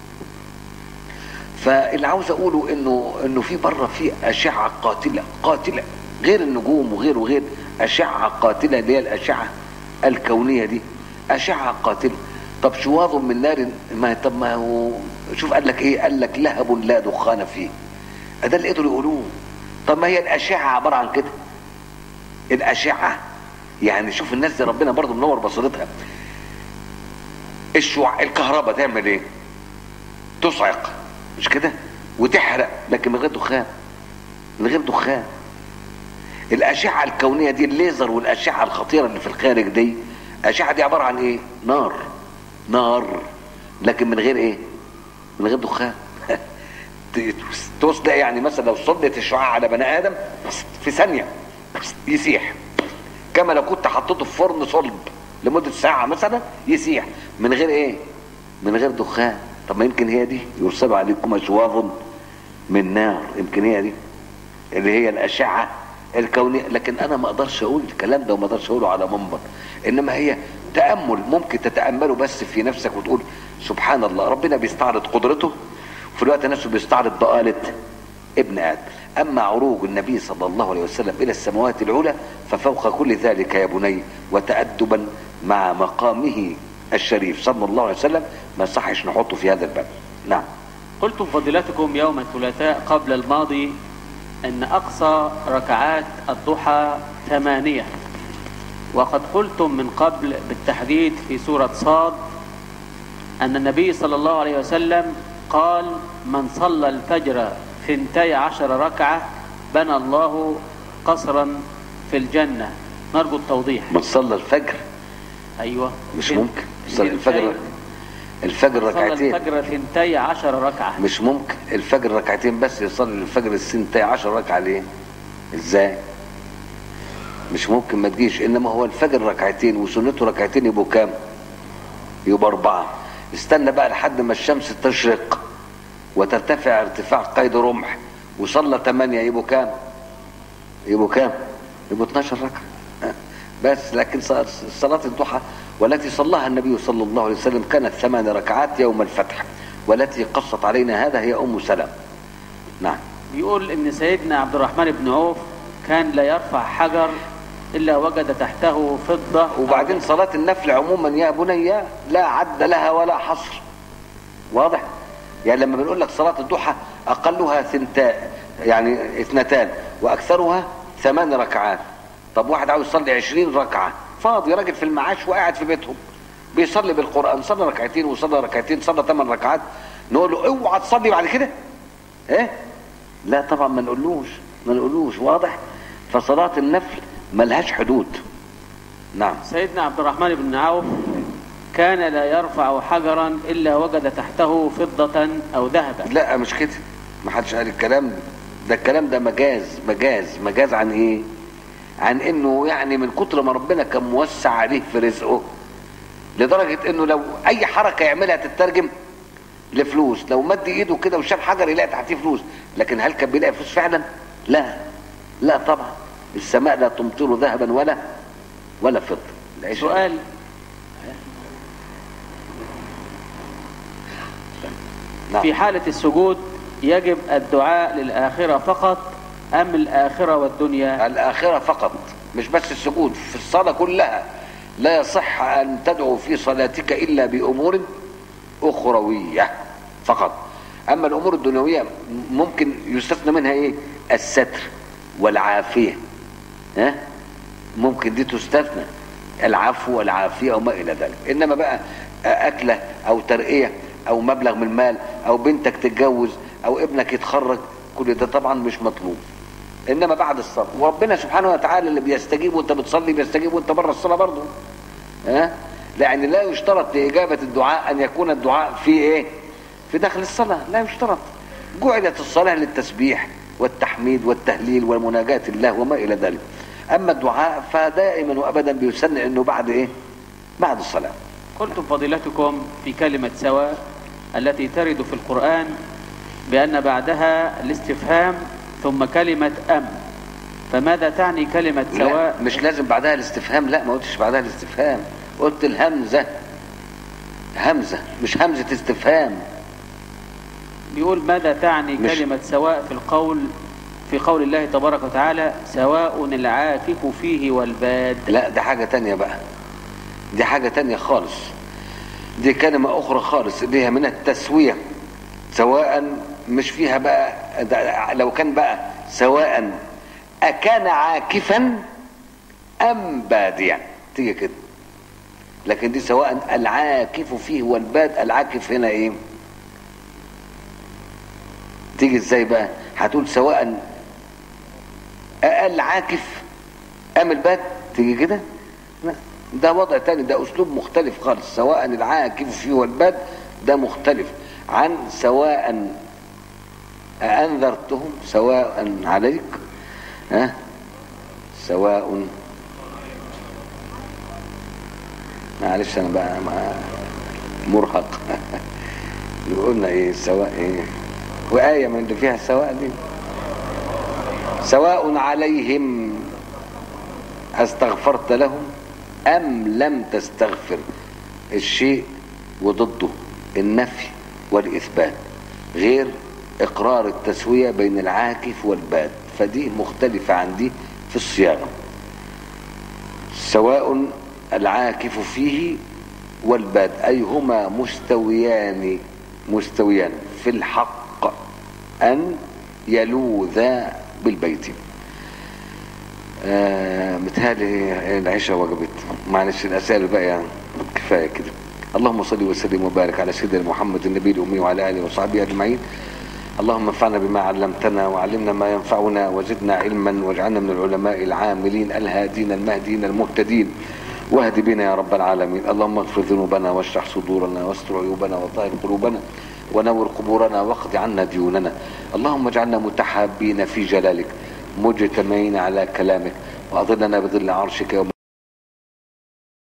فاللي عاوز اقوله انه انه في بره في اشعه قاتله قاتله غير النجوم وغير وغير اشعه قاتله اللي هي الاشعه الكونيه دي أشعة قاتلة طب شواظ من نار ما طب ما هو شوف قال لك ايه قال لك لهب لا دخان فيه ده اللي قدروا يقولوه طب ما هي الأشعة عبارة عن كده الأشعة يعني شوف الناس دي ربنا برضو منور بصيرتها الشعاع الكهرباء تعمل ايه تصعق مش كده وتحرق لكن من غير دخان من غير دخان الأشعة الكونية دي الليزر والأشعة الخطيرة اللي في الخارج دي الأشعة دي عبارة عن إيه؟ نار نار لكن من غير إيه؟ من غير دخان توصل يعني مثلا لو صدت الشعاع على بني آدم في ثانية يسيح كما لو كنت حطيته في فرن صلب لمدة ساعة مثلا يسيح من غير إيه؟ من غير دخان طب ما يمكن هي دي يرسل عليكم أشواظ من نار يمكن هي دي اللي هي الأشعة الكونية لكن أنا ما أقدرش أقول الكلام ده وما أقدرش أقوله على منبر انما هي تامل ممكن تتامله بس في نفسك وتقول سبحان الله ربنا بيستعرض قدرته وفي الوقت نفسه بيستعرض ضآلة ابن ادم اما عروج النبي صلى الله عليه وسلم الى السماوات العلى ففوق كل ذلك يا بني وتادبا مع مقامه الشريف صلى الله عليه وسلم ما صحش نحطه في هذا الباب نعم قلتم فضيلتكم يوم الثلاثاء قبل الماضي ان اقصى ركعات الضحى ثمانيه وقد قلتم من قبل بالتحديد في سورة صاد أن النبي صلى الله عليه وسلم قال من صلى الفجر ثنتي عشر ركعة بنى الله قصرا في الجنة نرجو التوضيح من صلى الفجر أيوة مش ممكن صلى الفجر الفجر ركعتين صلى الفجر ثنتي عشر ركعة مش ممكن الفجر ركعتين بس يصلي الفجر الثنتي عشر ركعة ليه ازاي مش ممكن ما تجيش انما هو الفجر ركعتين وسنته ركعتين يبقوا كام يبقى اربعة استنى بقى لحد ما الشمس تشرق وترتفع ارتفاع قيد رمح وصلى ثمانية يبقوا كام يبقوا كام يبقوا 12 ركعة ها؟ بس لكن ص- صلاة الضحى والتي صلاها النبي صلى الله عليه وسلم كانت ثمان ركعات يوم الفتح والتي قصت علينا هذا هي أم سلام نعم بيقول ان سيدنا عبد الرحمن بن عوف كان لا يرفع حجر الا وجد تحته فضه وبعدين صلاة النفل عموما يا بني لا عد لها ولا حصر واضح يعني لما بنقول لك صلاة الضحى أقلها ثنتا يعني اثنتان وأكثرها ثمان ركعات طب واحد عاوز يصلي عشرين ركعة فاضي راجل في المعاش وقاعد في بيتهم بيصلي بالقرآن صلى ركعتين وصلى ركعتين صلى ثمان ركعات نقول له اوعى تصلي بعد كده ايه لا طبعا ما نقولوش ما نقولوش واضح فصلاة النفل ملهاش حدود نعم سيدنا عبد الرحمن بن عوف كان لا يرفع حجرا الا وجد تحته فضه او ذهبا لا مش كده ما حدش قال الكلام ده ده الكلام ده مجاز مجاز مجاز عن ايه عن انه يعني من كتر ما ربنا كان موسع عليه في رزقه لدرجة انه لو اي حركة يعملها تترجم لفلوس لو مد ايده كده وشاف حجر يلاقي تحتيه فلوس لكن هل كان بيلاقي فلوس فعلا لا لا طبعا السماء لا تمطر ذهبا ولا ولا فضة العيش- سؤال نعم. في حالة السجود يجب الدعاء للآخرة فقط أم الآخرة والدنيا الآخرة فقط مش بس السجود في الصلاة كلها لا يصح أن تدعو في صلاتك إلا بأمور أخروية فقط أما الأمور الدنيوية ممكن يستثنى منها إيه الستر والعافية ها ممكن دي تستثنى العفو والعافية وما إلى ذلك إنما بقى أكلة أو ترقية أو مبلغ من المال أو بنتك تتجوز أو ابنك يتخرج كل ده طبعا مش مطلوب انما بعد الصلاه وربنا سبحانه وتعالى اللي بيستجيب وانت بتصلي بيستجيب وانت بره الصلاه برضه ها يعني لا يشترط لاجابه الدعاء ان يكون الدعاء في ايه في داخل الصلاه لا يشترط جعلت الصلاه للتسبيح والتحميد والتهليل والمناجاه الله وما الى ذلك اما الدعاء فدائما وابدا بيسن انه بعد ايه بعد الصلاه قلتم فضيلتكم في كلمة سواء التي ترد في القرآن بأن بعدها الاستفهام ثم كلمة أم فماذا تعني كلمة لا سواء مش لازم بعدها الاستفهام لا ما قلتش بعدها الاستفهام قلت الهمزه همزه مش همزه استفهام بيقول ماذا تعني مش- كلمة سواء في القول في قول الله تبارك وتعالى سواء العاكف فيه والباد لا ده حاجة تانية بقى دي حاجة تانية خالص دي كلمة أخرى خالص اللي هي من التسوية سواء مش فيها بقى ده لو كان بقى سواء أكان عاكفا أم باديا تيجي كده لكن دي سواء العاكف فيه والباد العاكف هنا ايه تيجي ازاي بقى هتقول سواء العاكف ام الباد تيجي كده لا ده وضع تاني ده اسلوب مختلف خالص سواء العاكف فيه والباد ده مختلف عن سواء أأنذرتهم سواء عليك ها سواء معلش انا بقى مع مرهق قلنا ايه سواء ايه وآية من اللي فيها سواء دي سواء عليهم استغفرت لهم أم لم تستغفر الشيء وضده النفي والإثبات غير إقرار التسوية بين العاكف والباد فدي مختلفة عن دي في الصياغة سواء العاكف فيه والباد أي هما مستويان مستويان في الحق أن يلوذا بالبيت آه متهيألي العشاء وجبت معلش الأسئلة بقى يعني كفاية كده اللهم صل وسلم وبارك على سيدنا محمد النبي الأمي وعلى آله وصحبه أجمعين اللهم انفعنا بما علمتنا وعلمنا ما ينفعنا وزدنا علما واجعلنا من العلماء العاملين الهادين المهديين المهتدين واهد بنا يا رب العالمين اللهم اغفر ذنوبنا واشرح صدورنا واستر عيوبنا وطهر قلوبنا ونور قبورنا واقض عنا ديوننا اللهم اجعلنا متحابين في جلالك مجتمعين على كلامك واظلنا بظل عرشك يوم